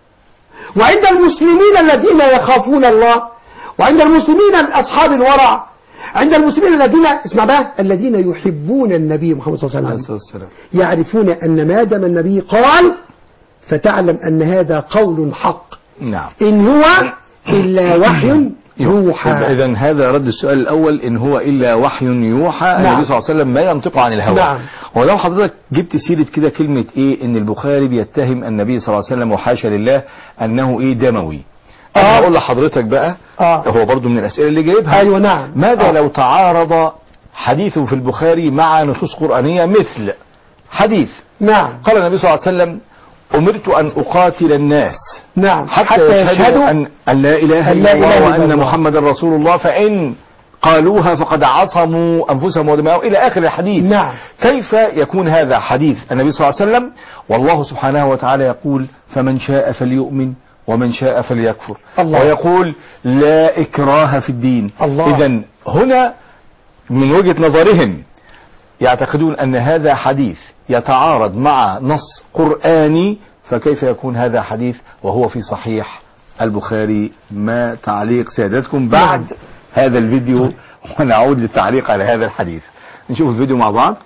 وعند المسلمين الذين يخافون الله وعند المسلمين أصحاب الورع عند المسلمين الذين اسمع بقى الذين يحبون النبي محمد صلى الله عليه عليه وسلم الصلاة والسلام يعرفون أن ما دام النبي قال فتعلم أن هذا قول حق نعم إن هو إلا وحي يوحى إذا هذا رد السؤال الأول إن هو إلا وحي يوحى نعم. النبي صلى الله عليه وسلم ما ينطق عن الهوى نعم. ولو حضرتك جبت سيرة كده كلمة إيه إن البخاري بيتهم النبي صلى الله عليه وسلم وحاشا لله أنه إيه دموي أنا آه. أقول لحضرتك بقى آه. هو برضو من الأسئلة اللي جايبها أيوة نعم ماذا آه. لو تعارض حديث في البخاري مع نصوص قرآنية مثل حديث نعم قال النبي صلى الله عليه وسلم أمرت أن أقاتل الناس نعم حتى, يشهدوا أن, أن لا إله أن لا إلا إله الله إلا وأن الله. محمد رسول الله فإن قالوها فقد عصموا أنفسهم ودماءهم إلى آخر الحديث نعم. كيف يكون هذا حديث النبي صلى الله عليه وسلم والله سبحانه وتعالى يقول فمن شاء فليؤمن ومن شاء فليكفر الله. ويقول لا إكراه في الدين الله. إذا هنا من وجهة نظرهم يعتقدون أن هذا حديث يتعارض مع نص قرآني فكيف يكون هذا حديث وهو في صحيح البخاري ما تعليق سيادتكم بعد نعم. هذا الفيديو ونعود للتعليق على هذا الحديث نشوف الفيديو مع بعض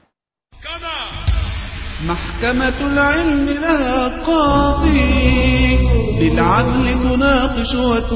كما محكمة العلم لها قاضي بالعدل تناقش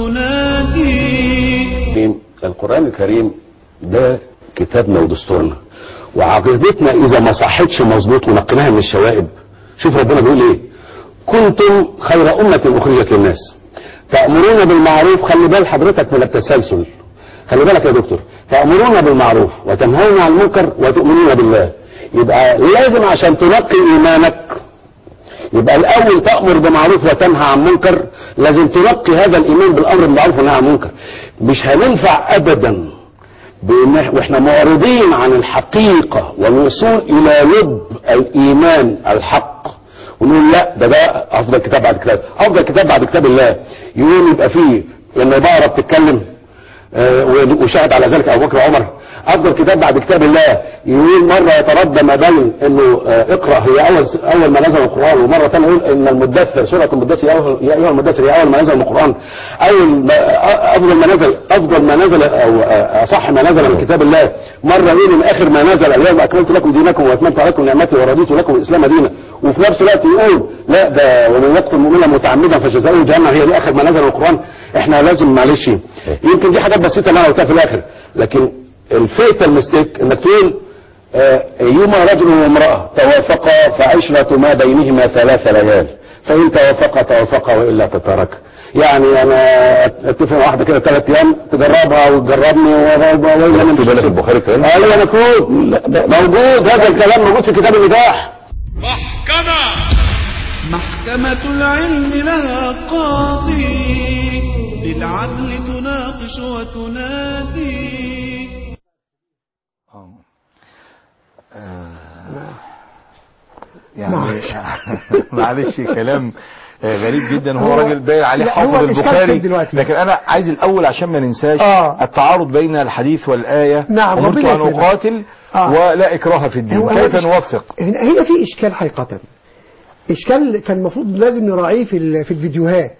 وتنادي الكريم القرآن الكريم ده كتابنا ودستورنا وعقيدتنا إذا ما صحتش مظبوط ونقيناها من الشوائب شوف ربنا بيقول إيه كنتم خير أمة أخرجت للناس تأمرون بالمعروف خلي بال حضرتك من التسلسل خلي بالك يا دكتور تأمرون بالمعروف وتنهون عن المنكر وتؤمنون بالله يبقى لازم عشان تنقي إيمانك يبقى الاول تامر بمعروف وتنهى عن منكر لازم تنقي هذا الايمان بالامر بالمعروف والنهي عن المنكر مش هننفع ابدا بإن- واحنا معرضين عن الحقيقه والوصول الى لب الايمان الحق ونقول لا ده ده افضل كتاب بعد كتاب افضل كتاب بعد كتاب الله يقول يبقى فيه ان بقره بتتكلم آه، وشاهد على ذلك ابو بكر وعمر افضل كتاب بعد كتاب الله يقول مره يتردى ما بين انه آه، اقرا هي اول اول ما نزل القران ومره ثانيه يقول ان المدثر سوره المدثر يا أيها- يا ايها المدثر هي اول ما نزل من القران اول ما آه، افضل ما نزل افضل ما نزل او آه، اصح ما نزل من كتاب الله مره يقول ان اخر ما نزل اليوم اكملت لكم دينكم واتممت عليكم نعمتي ورضيت لكم الاسلام دينا وفي نفس الوقت يقول لا ده ومن يقتل مؤمنا متعمدا فجزاؤه جهنم هي دي اخر ما نزل من القران احنا لازم معلش يمكن دي حاجات بسيطه اللي انا قلتها في الاخر لكن الفيتال ميستيك انك تقول آه، ايما رجل وامراه توافقا فعشره ما بينهما ثلاث ليال فان توافقا توافقا والا تتركا يعني انا اتفق مع واحده كده ثلاث ايام تجربها وتجربني وانا مكتوب هنا في البخاري الكلام ده؟ ايوه مكتوب موجود هذا الكلام موجود في كتاب النكاح محكمة محكمة العلم لها قاضي للعدل تناقش وتنادي يعني معلش كلام آه، غريب جدا هو هو- راجل باين عليه لا، حافظ هو الإشكال البخاري فين دلوقتي؟ لكن انا عايز الاول عشان ما ننساش آه. التعارض بين الحديث والايه نعم، امرت ربنا ان يكرمك. اقاتل آه. ولا اكراه في الدين هو- هو كيف الإش- نوفق هنا هنا في اشكال حقيقه اشكال كان المفروض لازم نراعيه في ال- في الفيديوهات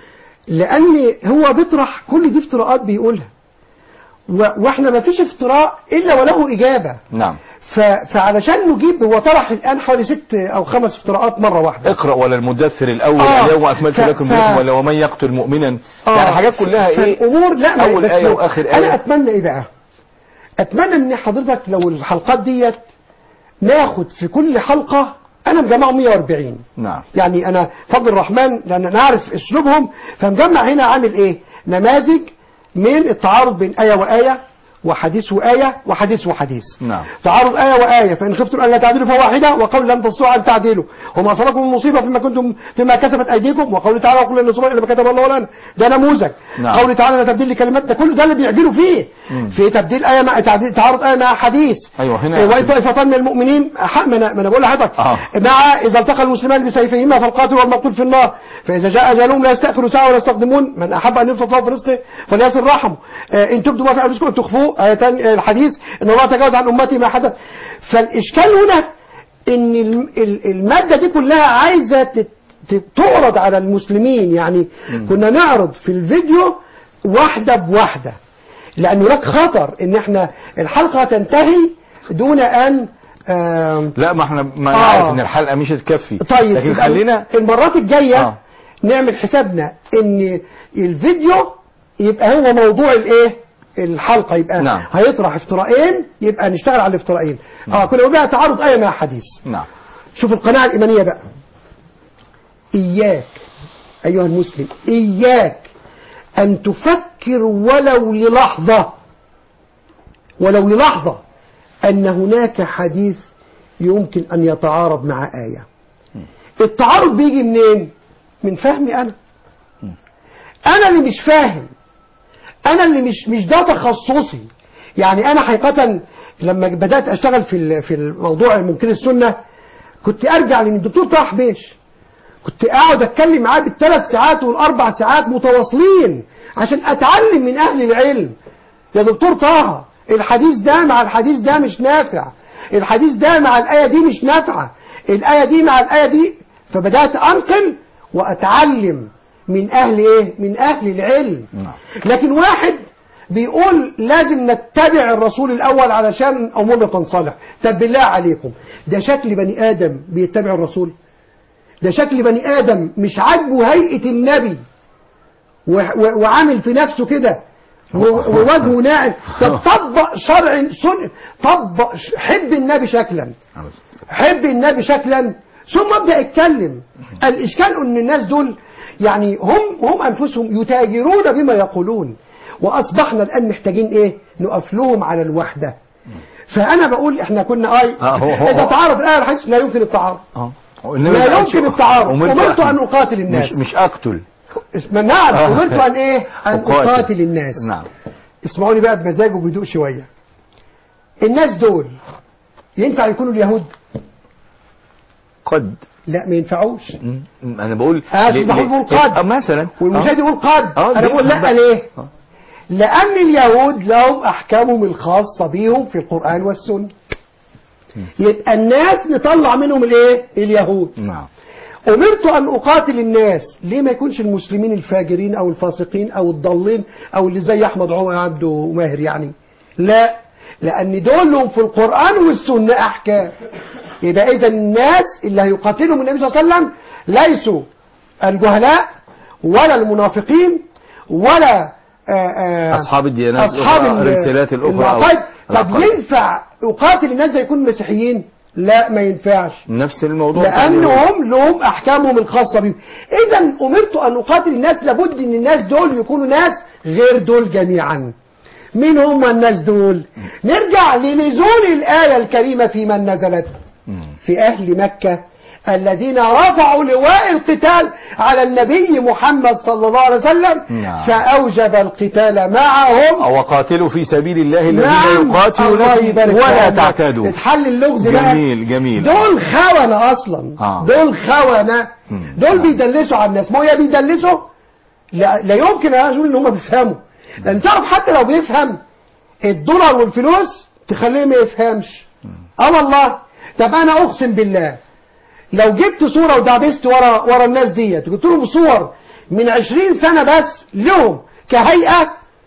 لان هو بيطرح كل دي افتراءات بيقولها و- واحنا ما فيش افتراء الا وله اجابه نعم ف- فعلشان نجيب هو طرح الان حوالي ست او خمس افتراءات مره واحده اقرا ولا المدثر الاول آه. اليوم اكملت ف- لكم ف- دينكم ولا ومن يقتل مؤمنا آه. يعني حاجات كلها ايه فالامور لا ما- اول بس ايه واخر انا ايه اتمنى ايه بقى اتمنى ان حضرتك لو الحلقات ديت ناخد في كل حلقه انا مجمعهم 140 نعم يعني انا فضل الرحمن لان انا عارف اسلوبهم فمجمع هنا عامل ايه نماذج من التعارض بين ايه وايه وحديث وآية وحديث وحديث نعم. تعارض آية وآية فإن خفتم أن لا تعدلوا فواحدة وقول لن تستطيعوا أن تعدلوا وما أصابكم من مصيبة فيما كنتم فيما كسبت أيديكم وقول تعالى وقل لن نصيبنا إلا ما كتب الله لنا ده نموذج نعم. قول تعالى لا تبديل لكلمات ده كل ده اللي بيعجلوا فيه في تبديل آية مع تعديل تعارض آية مع حديث أيوة، هنا- إيه، وإن طائفتان من المؤمنين حق ما أنا ما أنا بقول لحضرتك آه. مع إذا التقى المسلمان بسيفيهما فالقاتل والمقتول في النار فإذا جاء أجلهم لا يستأخروا ساعة ولا يستقدمون من أحب أن يبسط له في رزقه فليصل رحمه آه، إن تبدوا ما في أنفسكم أن تخفوه آيتان آه، الحديث إن الله تجاوز عن أمتي ما حدث فالإشكال هنا إن الم- ال- المادة دي كلها عايزة تت- تت- تعرض على المسلمين يعني كنا نعرض في الفيديو واحدة بواحدة لأن هناك خطر إن إحنا الحلقة تنتهي دون أن آم، لا ما احنا ما آه. نعرف ان الحلقه مش هتكفي طيب لكن يبقى خلينا المرات الجاية آه. نعمل حسابنا ان الفيديو يبقى هو موضوع الايه الحلقة يبقى نعم. هيطرح افتراءين يبقى نشتغل على الافتراءين اه كنا بقى تعارض آية مع حديث نعم شوف القناعة الإيمانية بقى إياك أيها المسلم إياك أن تفكر ولو للحظة ولو للحظة أن هناك حديث يمكن أن يتعارض مع آية التعارض بيجي منين من فهمي أنا أنا اللي مش فاهم أنا اللي مش مش ده تخصصي يعني أنا حقيقة لما بدأت أشتغل في ال- في الموضوع ممكن السنة كنت أرجع للدكتور طه حبيش كنت اقعد اتكلم معاه بالثلاث ساعات والاربع ساعات متواصلين عشان اتعلم من اهل العلم يا دكتور طه الحديث ده مع الحديث ده مش نافع الحديث ده مع الايه دي مش نافعه الايه دي مع الايه دي فبدات انقل واتعلم من اهل ايه من اهل العلم لكن واحد بيقول لازم نتبع الرسول الاول علشان امورنا تنصلح طب بالله عليكم ده شكل بني ادم بيتبع الرسول ده شكل بني آدم مش عاجبه هيئة النبي و- و- وعامل في نفسه كده و- ووجهه ناعم طب طبق شرع سن طبق ش- حب النبي شكلا حب النبي شكلا ثم ابدا اتكلم الاشكال ان الناس دول يعني هم هم انفسهم يتاجرون بما يقولون واصبحنا الان محتاجين ايه نقف لهم على الوحده فانا بقول احنا كنا اي آه، هو- هو- اذا هو- تعارض الايه والحديث لا يمكن التعارض اه والنبي لا ما قالش يمكن التعارض أمرت أمرت أن- أن أقاتل الناس مش مش أقتل اسم- نعم آه. أمرت أن إيه أن أقاتل الناس نعم اسمعوني بقى بمزاج وبهدوء شوية الناس دول ينفع يكونوا اليهود قد لا ما ينفعوش م- انا بقول آه، ل- محمود ل- بيقول قد. آه، مثلا والمشاهد يقول قد آه، انا ليه؟ بقول لا بقى. ليه آه. لان اليهود لهم احكامهم الخاصه بيهم في القران والسنه يبقى الناس نطلع منهم الايه اليهود نعم امرت ان اقاتل الناس ليه ما يكونش المسلمين الفاجرين او الفاسقين او الضالين او اللي زي احمد عمر عبده وماهر يعني لا لان دول لهم في القران والسنه احكام يبقى اذا الناس اللي هيقاتلهم النبي صلى الله عليه وسلم ليسوا الجهلاء ولا المنافقين ولا آآ آآ أصحاب الديانات أصحاب الأخرى، ال- الرسالات الأخرى أو العقائد طب العقائد. ينفع أقاتل الناس ده يكون مسيحيين لا ما ينفعش نفس الموضوع بتاع اليهود. لأنهم لهم أحكامهم الخاصة بهم إذا أمرت أن أقاتل الناس لابد أن الناس دول يكونوا ناس غير دول جميعا مين هم الناس دول نرجع لنزول الآية الكريمة في من نزلت في أهل مكة الذين رفعوا لواء القتال على النبي محمد صلى الله عليه وسلم نعم. فأوجب القتال معهم أو قاتلوا في سبيل الله الذين نعم الله يقاتلونكم يبارك ولا فيك. تعتادوا اتحل اللغز بقى جميل جميل دول خونة أصلا آه. دول خونة مم. دول بيدلسوا على الناس ما هو يا بيدلسوا لا, لا يمكن أن أقول إن هم بيفهموا لأن تعرف حتى لو بيفهم الدولار والفلوس تخليه ما يفهمش اه والله طب أنا أقسم بالله لو جبت صورة ودعبست ورا ورا الناس ديت وجبت لهم صور من 20 سنة بس لهم كهيئة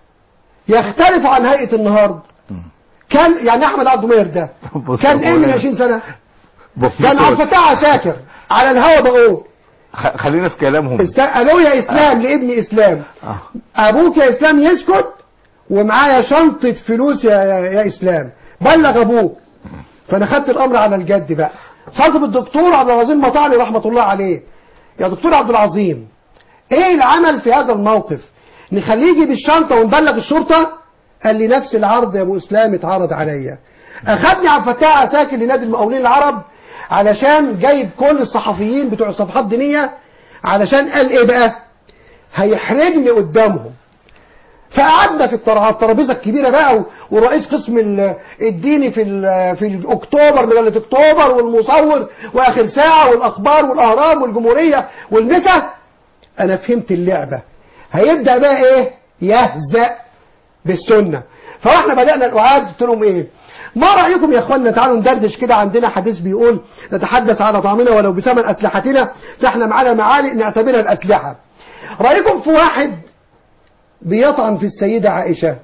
يختلف عن هيئة النهارده كان يعني احمد عبد الماهر ده بص كان ايه من أولاً. 20 سنه بص- كان عبد الفتاح عساكر على الهوا بقول خ- خلينا في كلامهم است... قالوا يا اسلام لابن اسلام آه. ابوك يا اسلام يسكت ومعايا شنطه فلوس يا, يا, يا اسلام بلغ ابوك فانا خدت الامر على الجد بقى اتصلت بالدكتور عبد العظيم مطاعني رحمه الله عليه يا دكتور عبد العظيم ايه العمل في هذا الموقف نخليه يجيب الشنطه ونبلغ الشرطه قال لي نفس العرض يا ابو اسلام اتعرض عليا اخدني عبد الفتاح عساكر لنادي المقاولين العرب علشان جايب كل الصحفيين بتوع الصفحات الدينيه علشان قال ايه بقى هيحرجني قدامهم فقعدنا في التر- على الترابيزه الكبيره بقى و- ورئيس قسم ال- الديني في ال- في اكتوبر مجله اكتوبر والمصور واخر ساعه والاخبار والاهرام والجمهوريه والمكه انا فهمت اللعبه هيبدا بقى ايه يهزأ بالسنه فاحنا بدانا الاعاد قلت لهم ايه ما رايكم يا اخوانا تعالوا ندردش كده عندنا حديث بيقول نتحدث على طعامنا ولو بثمن اسلحتنا فاحنا معانا معالق نعتبرها الاسلحه رايكم في واحد بيطعن في السيدة عائشة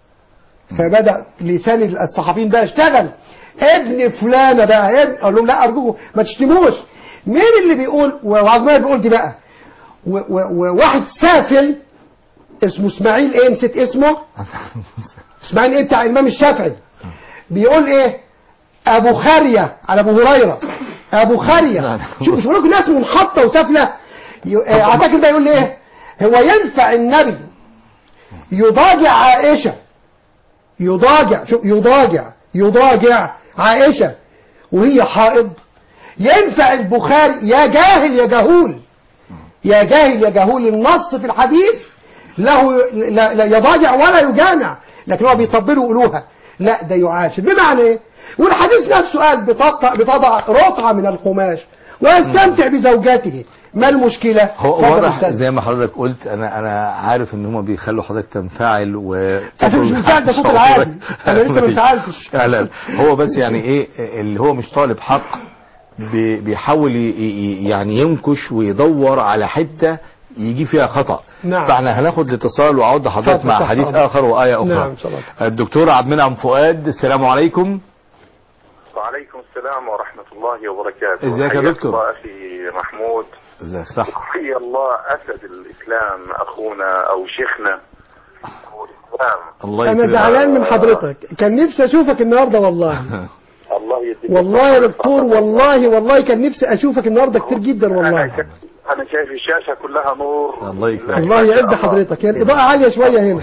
فبدأ لسان الصحفيين بقى اشتغل ابن فلانة بقى ابن قال لهم لا أرجوكم ما تشتموش مين اللي بيقول وعبد بيقول دي بقى و- و- وواحد سافل اسمه اسماعيل ايه نسيت اسمه اسماعيل ايه بتاع الامام الشافعي بيقول ايه ابو خارية على ابو هريرة ابو خارية شوف مش بقول لكم ناس منحطة وسافلة ي- آه، عساكر بقى يقول لي ايه هو ينفع النبي يضاجع عائشة يضاجع شوف يضاجع يضاجع عائشة وهي حائض ينفع البخاري يا جاهل يا جهول يا جاهل يا جهول النص في الحديث له لا, لا يضاجع ولا يجامع لكن هو بيطبلوا قلوها لا ده يعاشر بمعنى ايه والحديث نفسه قال بتضع, بتضع رقعة من القماش ويستمتع بزوجاته ما المشكلة هو اتفضل واضح أستاذ. زي ما حضرتك قلت انا انا عارف ان هم بيخلوا حضرتك تنفعل و أنا مش منفعل، ده صوت العادي. أنا لسه ما انفعلتش. لا هو بس يعني ايه اللي هو مش طالب حق بي- بيحاول ي- ي- يعني ينكش ويدور على حته يجي فيها خطأ نعم. فاحنا هناخد الاتصال واعود حضرتك اتفضل، مع تحت حديث أمرك. اخر وايه اخرى نعم، إن شاء الله. الدكتور عبد المنعم فؤاد السلام عليكم وعليكم السلام ورحمة الله وبركاته ازيك يا حياك دكتور؟ الله أخي محمود لا صح حي الله أسد الإسلام أخونا أو شيخنا أبو الإسلام الله انا يكرمك. زعلان من حضرتك كان نفسي اشوفك النهارده والله الله يديك والله يا الصحة دكتور والعافية. والله والله كان نفسي اشوفك النهارده كتير جدا أنا, والله ك- أنا شايف الشاشة كلها نور الله يكرمك. الله يعز حضرتك هي الاضاءه عاليه شويه هنا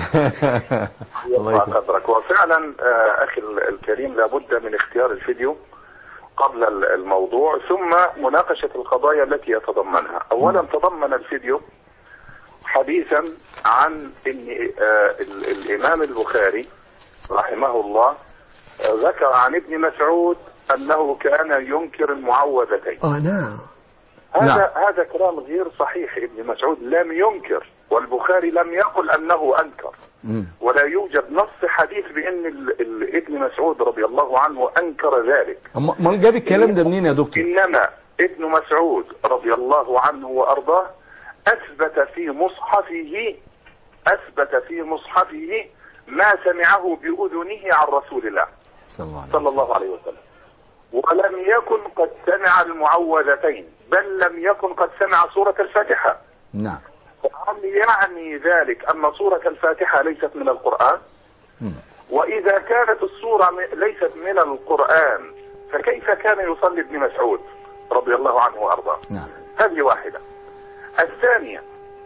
الله يرفع يكرمك قدرك وفعلا آه، أخي ال- الكريم لابد من اختيار الفيديو قبل ال- الموضوع ثم مناقشة القضايا التي يتضمنها أولا تضمن الفيديو حديثا عن ان آه، ال- الامام البخاري رحمه الله آه، ذكر عن ابن مسعود انه كان ينكر المعوذتين اه نعم هذا نعم. هذا كلام غير صحيح ابن مسعود لم ينكر والبخاري لم يقل انه انكر مم. ولا يوجد نص حديث بان ال- ال- ابن مسعود رضي الله عنه انكر ذلك أما ما جاب الكلام ده منين يا دكتور انما ابن مسعود رضي الله عنه وارضاه اثبت في مصحفه اثبت في مصحفه ما سمعه باذنه عن رسول الله صلى الله عليه صلى الله عليه وسلم ولم يكن قد سمع المعوذتين بل لم يكن قد سمع سورة الفاتحة نعم هل يعني ذلك أن سورة الفاتحة ليست من القرآن مم. وإذا كانت السورة م- ليست من القرآن فكيف كان يصلي ابن مسعود رضي الله عنه وأرضاه نعم هذه واحدة الثانية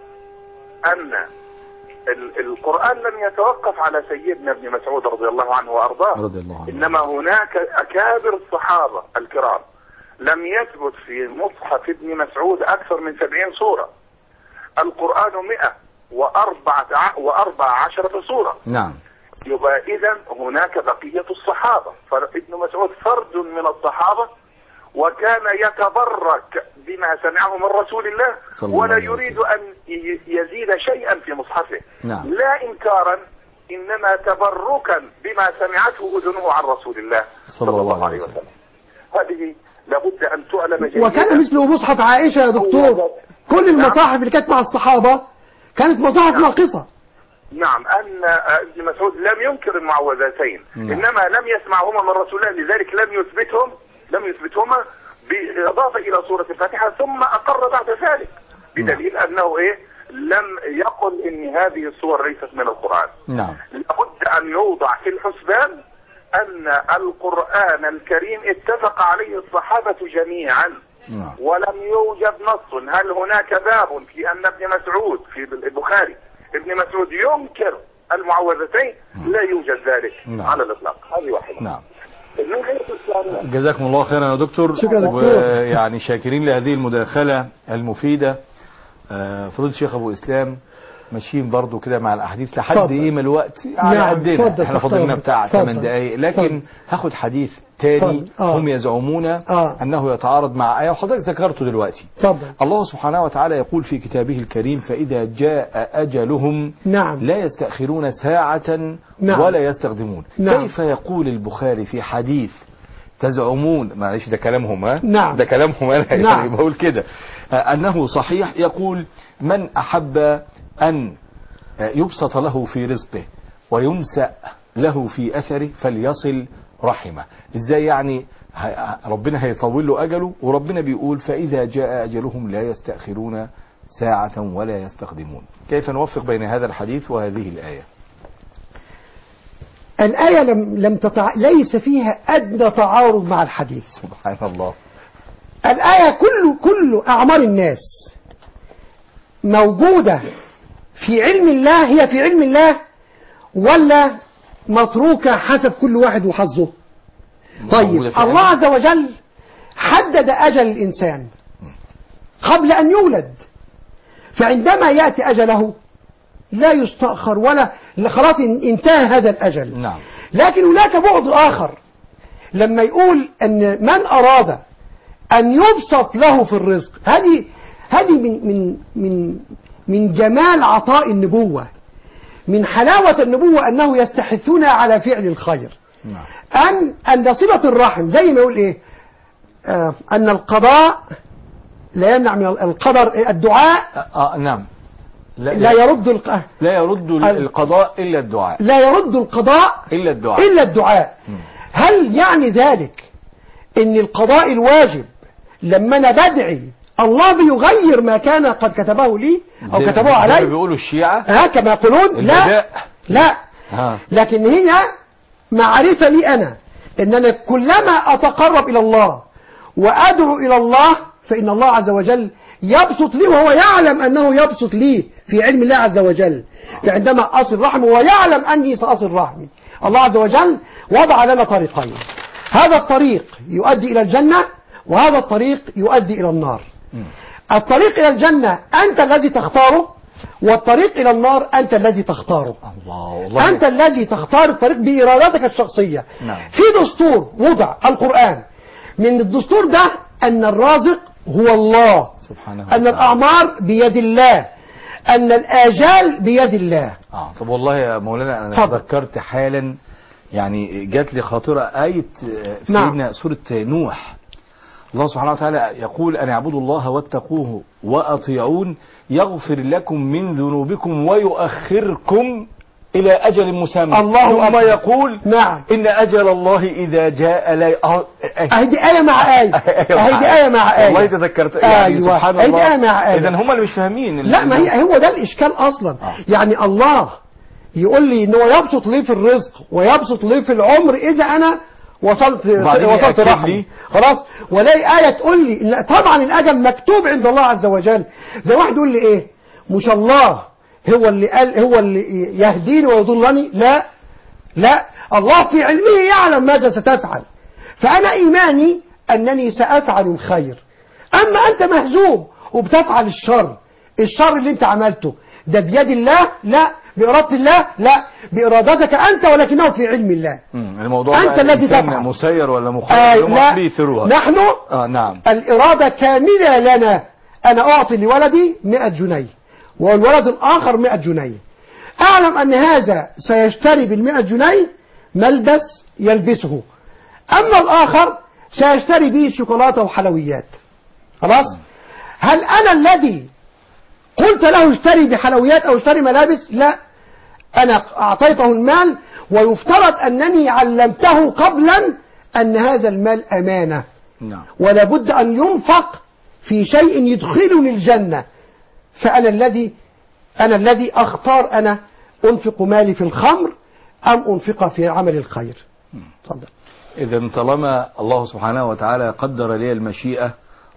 أن ال- القرآن لم يتوقف على سيدنا ابن مسعود رضي الله عنه وأرضاه رضي الله عنه إنما هناك أكابر الصحابة الكرام لم يثبت في مصحف ابن مسعود أكثر من سبعين سورة القرآن مئة وأربعة ع- وأربع عشرة سورة نعم يبقى إذا هناك بقية الصحابة فابن مسعود فرد من الصحابة وكان يتبرك بما سمعه من رسول الله صلى الله ولا عليه يريد وسلم. أن ي- يزيد شيئا في مصحفه نعم. لا إنكارا إنما تبركا بما سمعته أذنه عن رسول الله صلى الله عليه وسلم. هذه لابد أن تعلم جيدا وكان مثله مصحف عائشة يا دكتور كل المصاحف اللي كانت مع الصحابة كانت مصاحف ناقصة نعم أن ابن مسعود لم ينكر المعوذتين نعم. إنما لم يسمعهما من رسول الله لذلك لم يثبتهم لم يثبتهما بالإضافة إلى سورة الفاتحة ثم أقر بعد ذلك بدليل أنه إيه لم يقل إن هذه السور ليست من القرآن نعم لابد أن يوضع في الحسبان أن القرآن الكريم اتفق عليه الصحابة جميعا نعم ولم يوجد نص هل هناك باب في أن ابن مسعود في البخاري ابن مسعود ينكر المعوذتين لا يوجد ذلك نعم. على الإطلاق هذه واحدة نعم من غير الإسلام جزاكم الله خيرا يا دكتور شكرا يا دكتور. ويعني شاكرين لهذه المداخلة المفيدة آه، فضيلة الشيخ أبو إسلام ماشيين برضو كده مع الأحاديث لحد اتفضل. إيه ما الوقت على نعم، قدنا اتفضل، احنا تحت فاضلنا أمرك. بتاع اتفضل. 8 دقايق لكن اتفضل. هاخد حديث تاني اتفضل. آه. هم يزعمون آه. أنه يتعارض مع آية وحضرتك ذكرته دلوقتي اتفضل الله سبحانه وتعالى يقول في كتابه الكريم فإذا جاء أجلهم نعم لا يستأخرون ساعة نعم. ولا يستخدمون نعم. كيف يقول البخاري في حديث تزعمون معلش ده كلامهم ها نعم. ده كلامهم انا نعم. يعني بقول كده آه، انه صحيح يقول من احب ان آه، يبسط له في رزقه وينسأ له في اثره فليصل رحمه ازاي يعني ه- ربنا هيطول له اجله وربنا بيقول فاذا جاء اجلهم لا يستاخرون ساعة ولا يستقدمون كيف نوفق بين هذا الحديث وهذه الآية الآية لم لم تتع... ليس فيها أدنى تعارض مع الحديث سبحان الله الآية كل كل أعمار الناس موجودة في علم الله هي في علم الله ولا متروكة حسب كل واحد وحظه طيب موجودة في الله علم. عز وجل حدد أجل الإنسان قبل أن يولد فعندما يأتي أجله لا يستأخر ولا لا خلاص ان- انتهى هذا الأجل نعم لكن هناك بعد آخر لما يقول أن من أراد أن يبسط له في الرزق هذه هذه من من من من جمال عطاء النبوة من حلاوة النبوة أنه يستحثون على فعل الخير نعم أن أن صلة الرحم زي ما يقول إيه آه أن القضاء لا يمنع من القدر إيه؟ الدعاء آه آه، نعم لا, لا يرد الق- لا يرد القضاء إلا الدعاء لا يرد القضاء إلا الدعاء إلا الدعاء هل يعني ذلك ان القضاء الواجب لما انا بدعي الله بيغير ما كان قد كتبه لي او زي- كتبه زي ما علي بيقولوا الشيعة ها كما يقولون لا البداء. لا ها. لكن هي معرفة لي انا ان انا كلما اتقرب الى الله وادعو الى الله فان الله عز وجل يبسط لي وهو يعلم انه يبسط لي في علم الله عز وجل فعندما اصل رحمه ويعلم اني ساصل رحمي الله عز وجل وضع لنا طريقين هذا الطريق يؤدي إلى الجنة وهذا الطريق يؤدي إلى النار الطريق إلى الجنة أنت الذي تختاره والطريق إلى النار أنت الذي تختاره الله والله أنت الذي تختار الطريق بإرادتك الشخصية نعم. في دستور وضع القرآن من الدستور ده أن الرازق هو الله سبحانه أن وتعالى. الأعمار بيد الله أن الآجال بيد الله اه طب والله يا مولانا انا اتفضل. تذكرت حالا يعني جات لي خاطره آية آه، في نعم. سيدنا سورة نوح الله سبحانه وتعالى يقول أن اعبدوا الله واتقوه وأطيعون يغفر لكم من ذنوبكم ويؤخركم إلى أجل مسمى الله ثم أكبر. يقول نعم إن أجل الله إذا جاء لا ي- أهو- أهي دي آية مع آية أهي دي آية مع آية والله تذكرت يعني أيوة. سبحان أهي دي الله آية مع آية إذا هم اللي مش فاهمين لا ما هي هو ده الإشكال أصلا آه. يعني الله يقول لي إن هو يبسط لي في الرزق ويبسط لي في العمر إذا أنا وصلت وبعدين وصلت يأكد رحمي لي. خلاص ولاقي آية تقول لي لا طبعا الأجل مكتوب عند الله عز وجل زي واحد يقول لي إيه مش الله هو اللي قال هو اللي يهديني ويضلني لا لا الله في علمه يعلم ماذا ستفعل فأنا إيماني أنني سأفعل الخير أما أنت مهزوم وبتفعل الشر الشر اللي أنت عملته ده بيد الله لا بإرادة الله لا بإرادتك أنت ولكنه في علم الله مم. الموضوع أنت بقى الذي الإنسان تفعل. مسير ولا مخير آه يوم لا أصلي ثروة نحن آه نعم الإرادة كاملة لنا أنا أعطي لولدي 100 جنيه والولد الآخر 100 جنيه أعلم أن هذا سيشتري بالمئة جنيه ملبس يلبسه أما الآخر سيشتري به شوكولاتة وحلويات خلاص هل أنا الذي قلت له اشتري بحلويات أو اشتري ملابس لا أنا أعطيته المال ويفترض أنني علمته قبلا أن هذا المال أمانة نعم ولا بد أن ينفق في شيء يدخلني الجنة فأنا الذي أنا الذي أختار أنا أنفق مالي في الخمر أم أنفقه في عمل الخير تفضل إذا طالما الله سبحانه وتعالى قدر لي المشيئة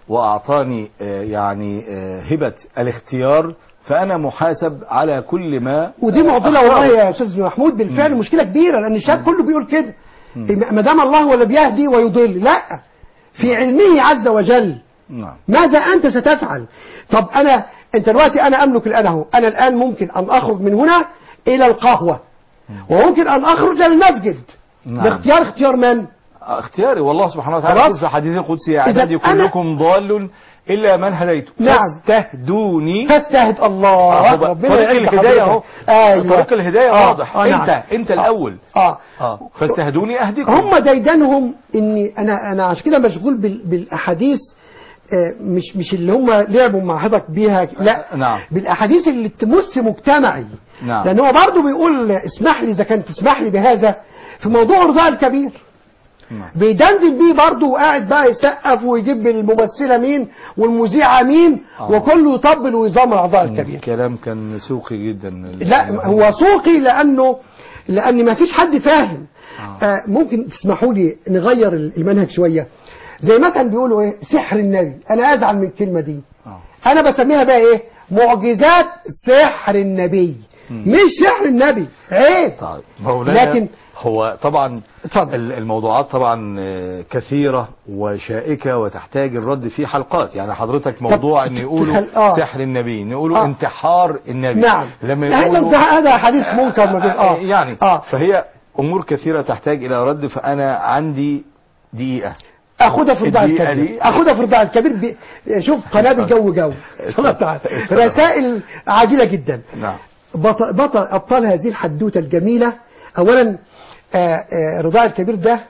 وأعطاني آه، يعني آه، هبة الاختيار فأنا محاسب على كل ما ودي معضلة أختاره. والله يا أستاذ محمود بالفعل مشكلة كبيرة لأن الشاب كله بيقول كده ما دام الله ولا بيهدي ويضل لا في علمه عز وجل نعم ماذا أنت ستفعل طب أنا أنت دلوقتي أنا أملك الآن أهو أنا الآن ممكن أن أخرج من هنا إلى القهوة وممكن أن أخرج للمسجد نعم. باختيار اختيار من اختياري والله سبحانه وتعالى خلاص. يقول في حديث القدسي يا إذا عبادي أنا- كلكم ضال إلا من هديته نعم. فاستهدوني فاستهد آه، الله هو بقى ربنا طريق يعز الهداية اهو حضرتك. أيوة. طريق الهداية آه، واضح آه، نعم. انت انت آه. الاول اه اه فاستهدوني اهدكم هم ديدنهم اني انا انا عشان كده مشغول بال- بالاحاديث آه، مش مش اللي هم لعبوا مع حضرتك بيها لا نعم. بالاحاديث اللي تمس مجتمعي نعم. لان هو برضه بيقول اسمح لي اذا كان تسمح لي بهذا في موضوع رضاء الكبير نعم. بيدندن بيه برضه وقاعد بقى يسقف ويجيب الممثله مين والمذيعه مين آه. وكله يطبل ويزمر رضاء الكبير الكلام كان سوقي جدا لا هو سوقي لانه لان ما فيش حد فاهم آه ممكن تسمحوا لي نغير المنهج شويه زي مثلا بيقولوا ايه سحر النبي انا ازعل من الكلمه دي آه. انا بسميها بقى ايه معجزات سحر النبي مش سحر النبي عيب طيب مولانا لكن- هو طبعا اتفضل. ال- الموضوعات طبعا آه، كثيرة وشائكة وتحتاج الرد في حلقات يعني حضرتك موضوع ان يقولوا تخل- آه. سحر النبي نقولوا آه. انتحار النبي نعم لما هذا يقولوا ده- هذا حديث منكر ما فيه اه يعني اه فهي امور كثيرة تحتاج الى رد فانا عندي دقيقة اخدها في رضاع الدقيقة الكبير دي- اخدها في رضاع الكبير بي... شوف قنابل جو جو صلى تعالى رسائل عاجله جدا نعم بطل, بطل ابطال هذه الحدوته الجميله اولا آه، آه، رضاع الكبير ده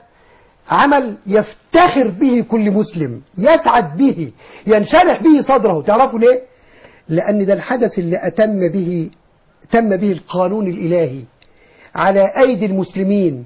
عمل يفتخر به كل مسلم يسعد به ينشرح به صدره تعرفوا ليه لان ده الحدث اللي اتم به تم به القانون الالهي على ايدي المسلمين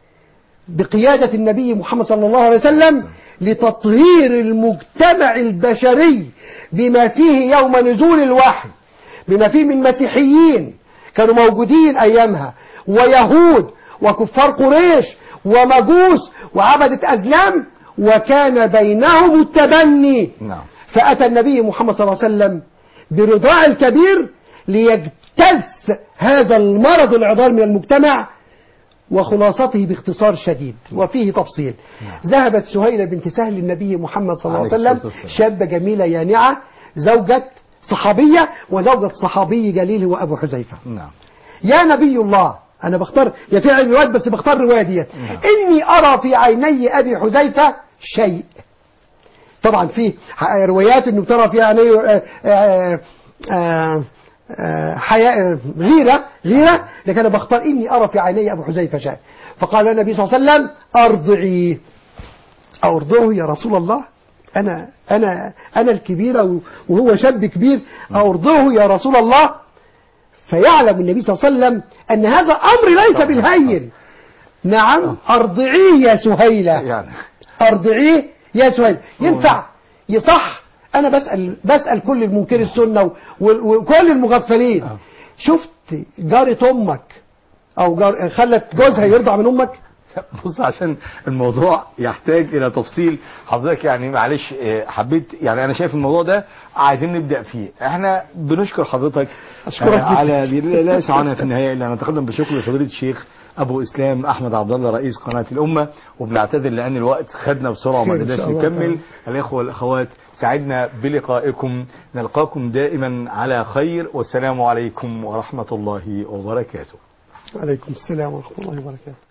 بقيادة النبي محمد صلى الله عليه وسلم لتطهير المجتمع البشري بما فيه يوم نزول الوحي بما فيه من مسيحيين كانوا موجودين أيامها ويهود وكفار قريش ومجوس وعبدة أزلام وكان بينهم التبني نعم فأتى النبي محمد صلى الله عليه وسلم برضاع الكبير ليجتث هذا المرض العضال من المجتمع وخلاصته باختصار شديد وفيه تفصيل ذهبت سهيلة بنت سهل للنبي محمد صلى الله عليه عليه وسلم الصلاة والسلام. شابة جميلة يانعة زوجة صحابية وزوجة صحابي جليل هو أبو حذيفة نعم يا نبي الله أنا بختار يا في روايات بس بختار الرواية ديت إني أرى في عيني أبي حذيفة شيء طبعا في ح- روايات انه ترى في عينيه آه، آه، آه، آه، حياء آه، غيرة غيرة لكن أنا بختار إني أرى في عيني أبو حذيفة شيء فقال النبي صلى الله عليه وسلم أرضعي أرضعه يا رسول الله أنا أنا أنا الكبيرة وهو شاب كبير أرضعه يا رسول الله فيعلم النبي صلى الله عليه وسلم أن هذا أمر ليس بالهين نعم أرضعيه يا سهيلة يعني أرضعيه يا سهيل ينفع يصح أنا بسأل بسأل كل المنكر السنة و- و- وكل المغفلين شفت جارة أمك أو جار خلت جوزها يرضع من أمك بص عشان الموضوع يحتاج الى تفصيل حضرتك يعني معلش آه، حبيت يعني انا شايف الموضوع ده عايزين نبدا فيه احنا بنشكر حضرتك أشكرك آه، جداً. على لا لا يسعنا في النهايه الا ان نتقدم بشكر لفضيله الشيخ ابو اسلام احمد عبد الله رئيس قناه الامه وبنعتذر لان الوقت خدنا بسرعه وما خير إن قدرناش شاء الله نكمل تعالى. الاخوه والاخوات سعدنا بلقائكم نلقاكم دائما على خير والسلام عليكم ورحمه الله وبركاته عليكم السلام ورحمة الله وبركاته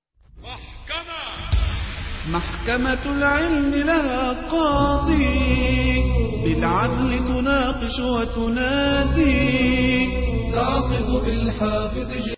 محكمة العلم لها قاضي بالعدل تناقش وتنادي تعقد بالحافظ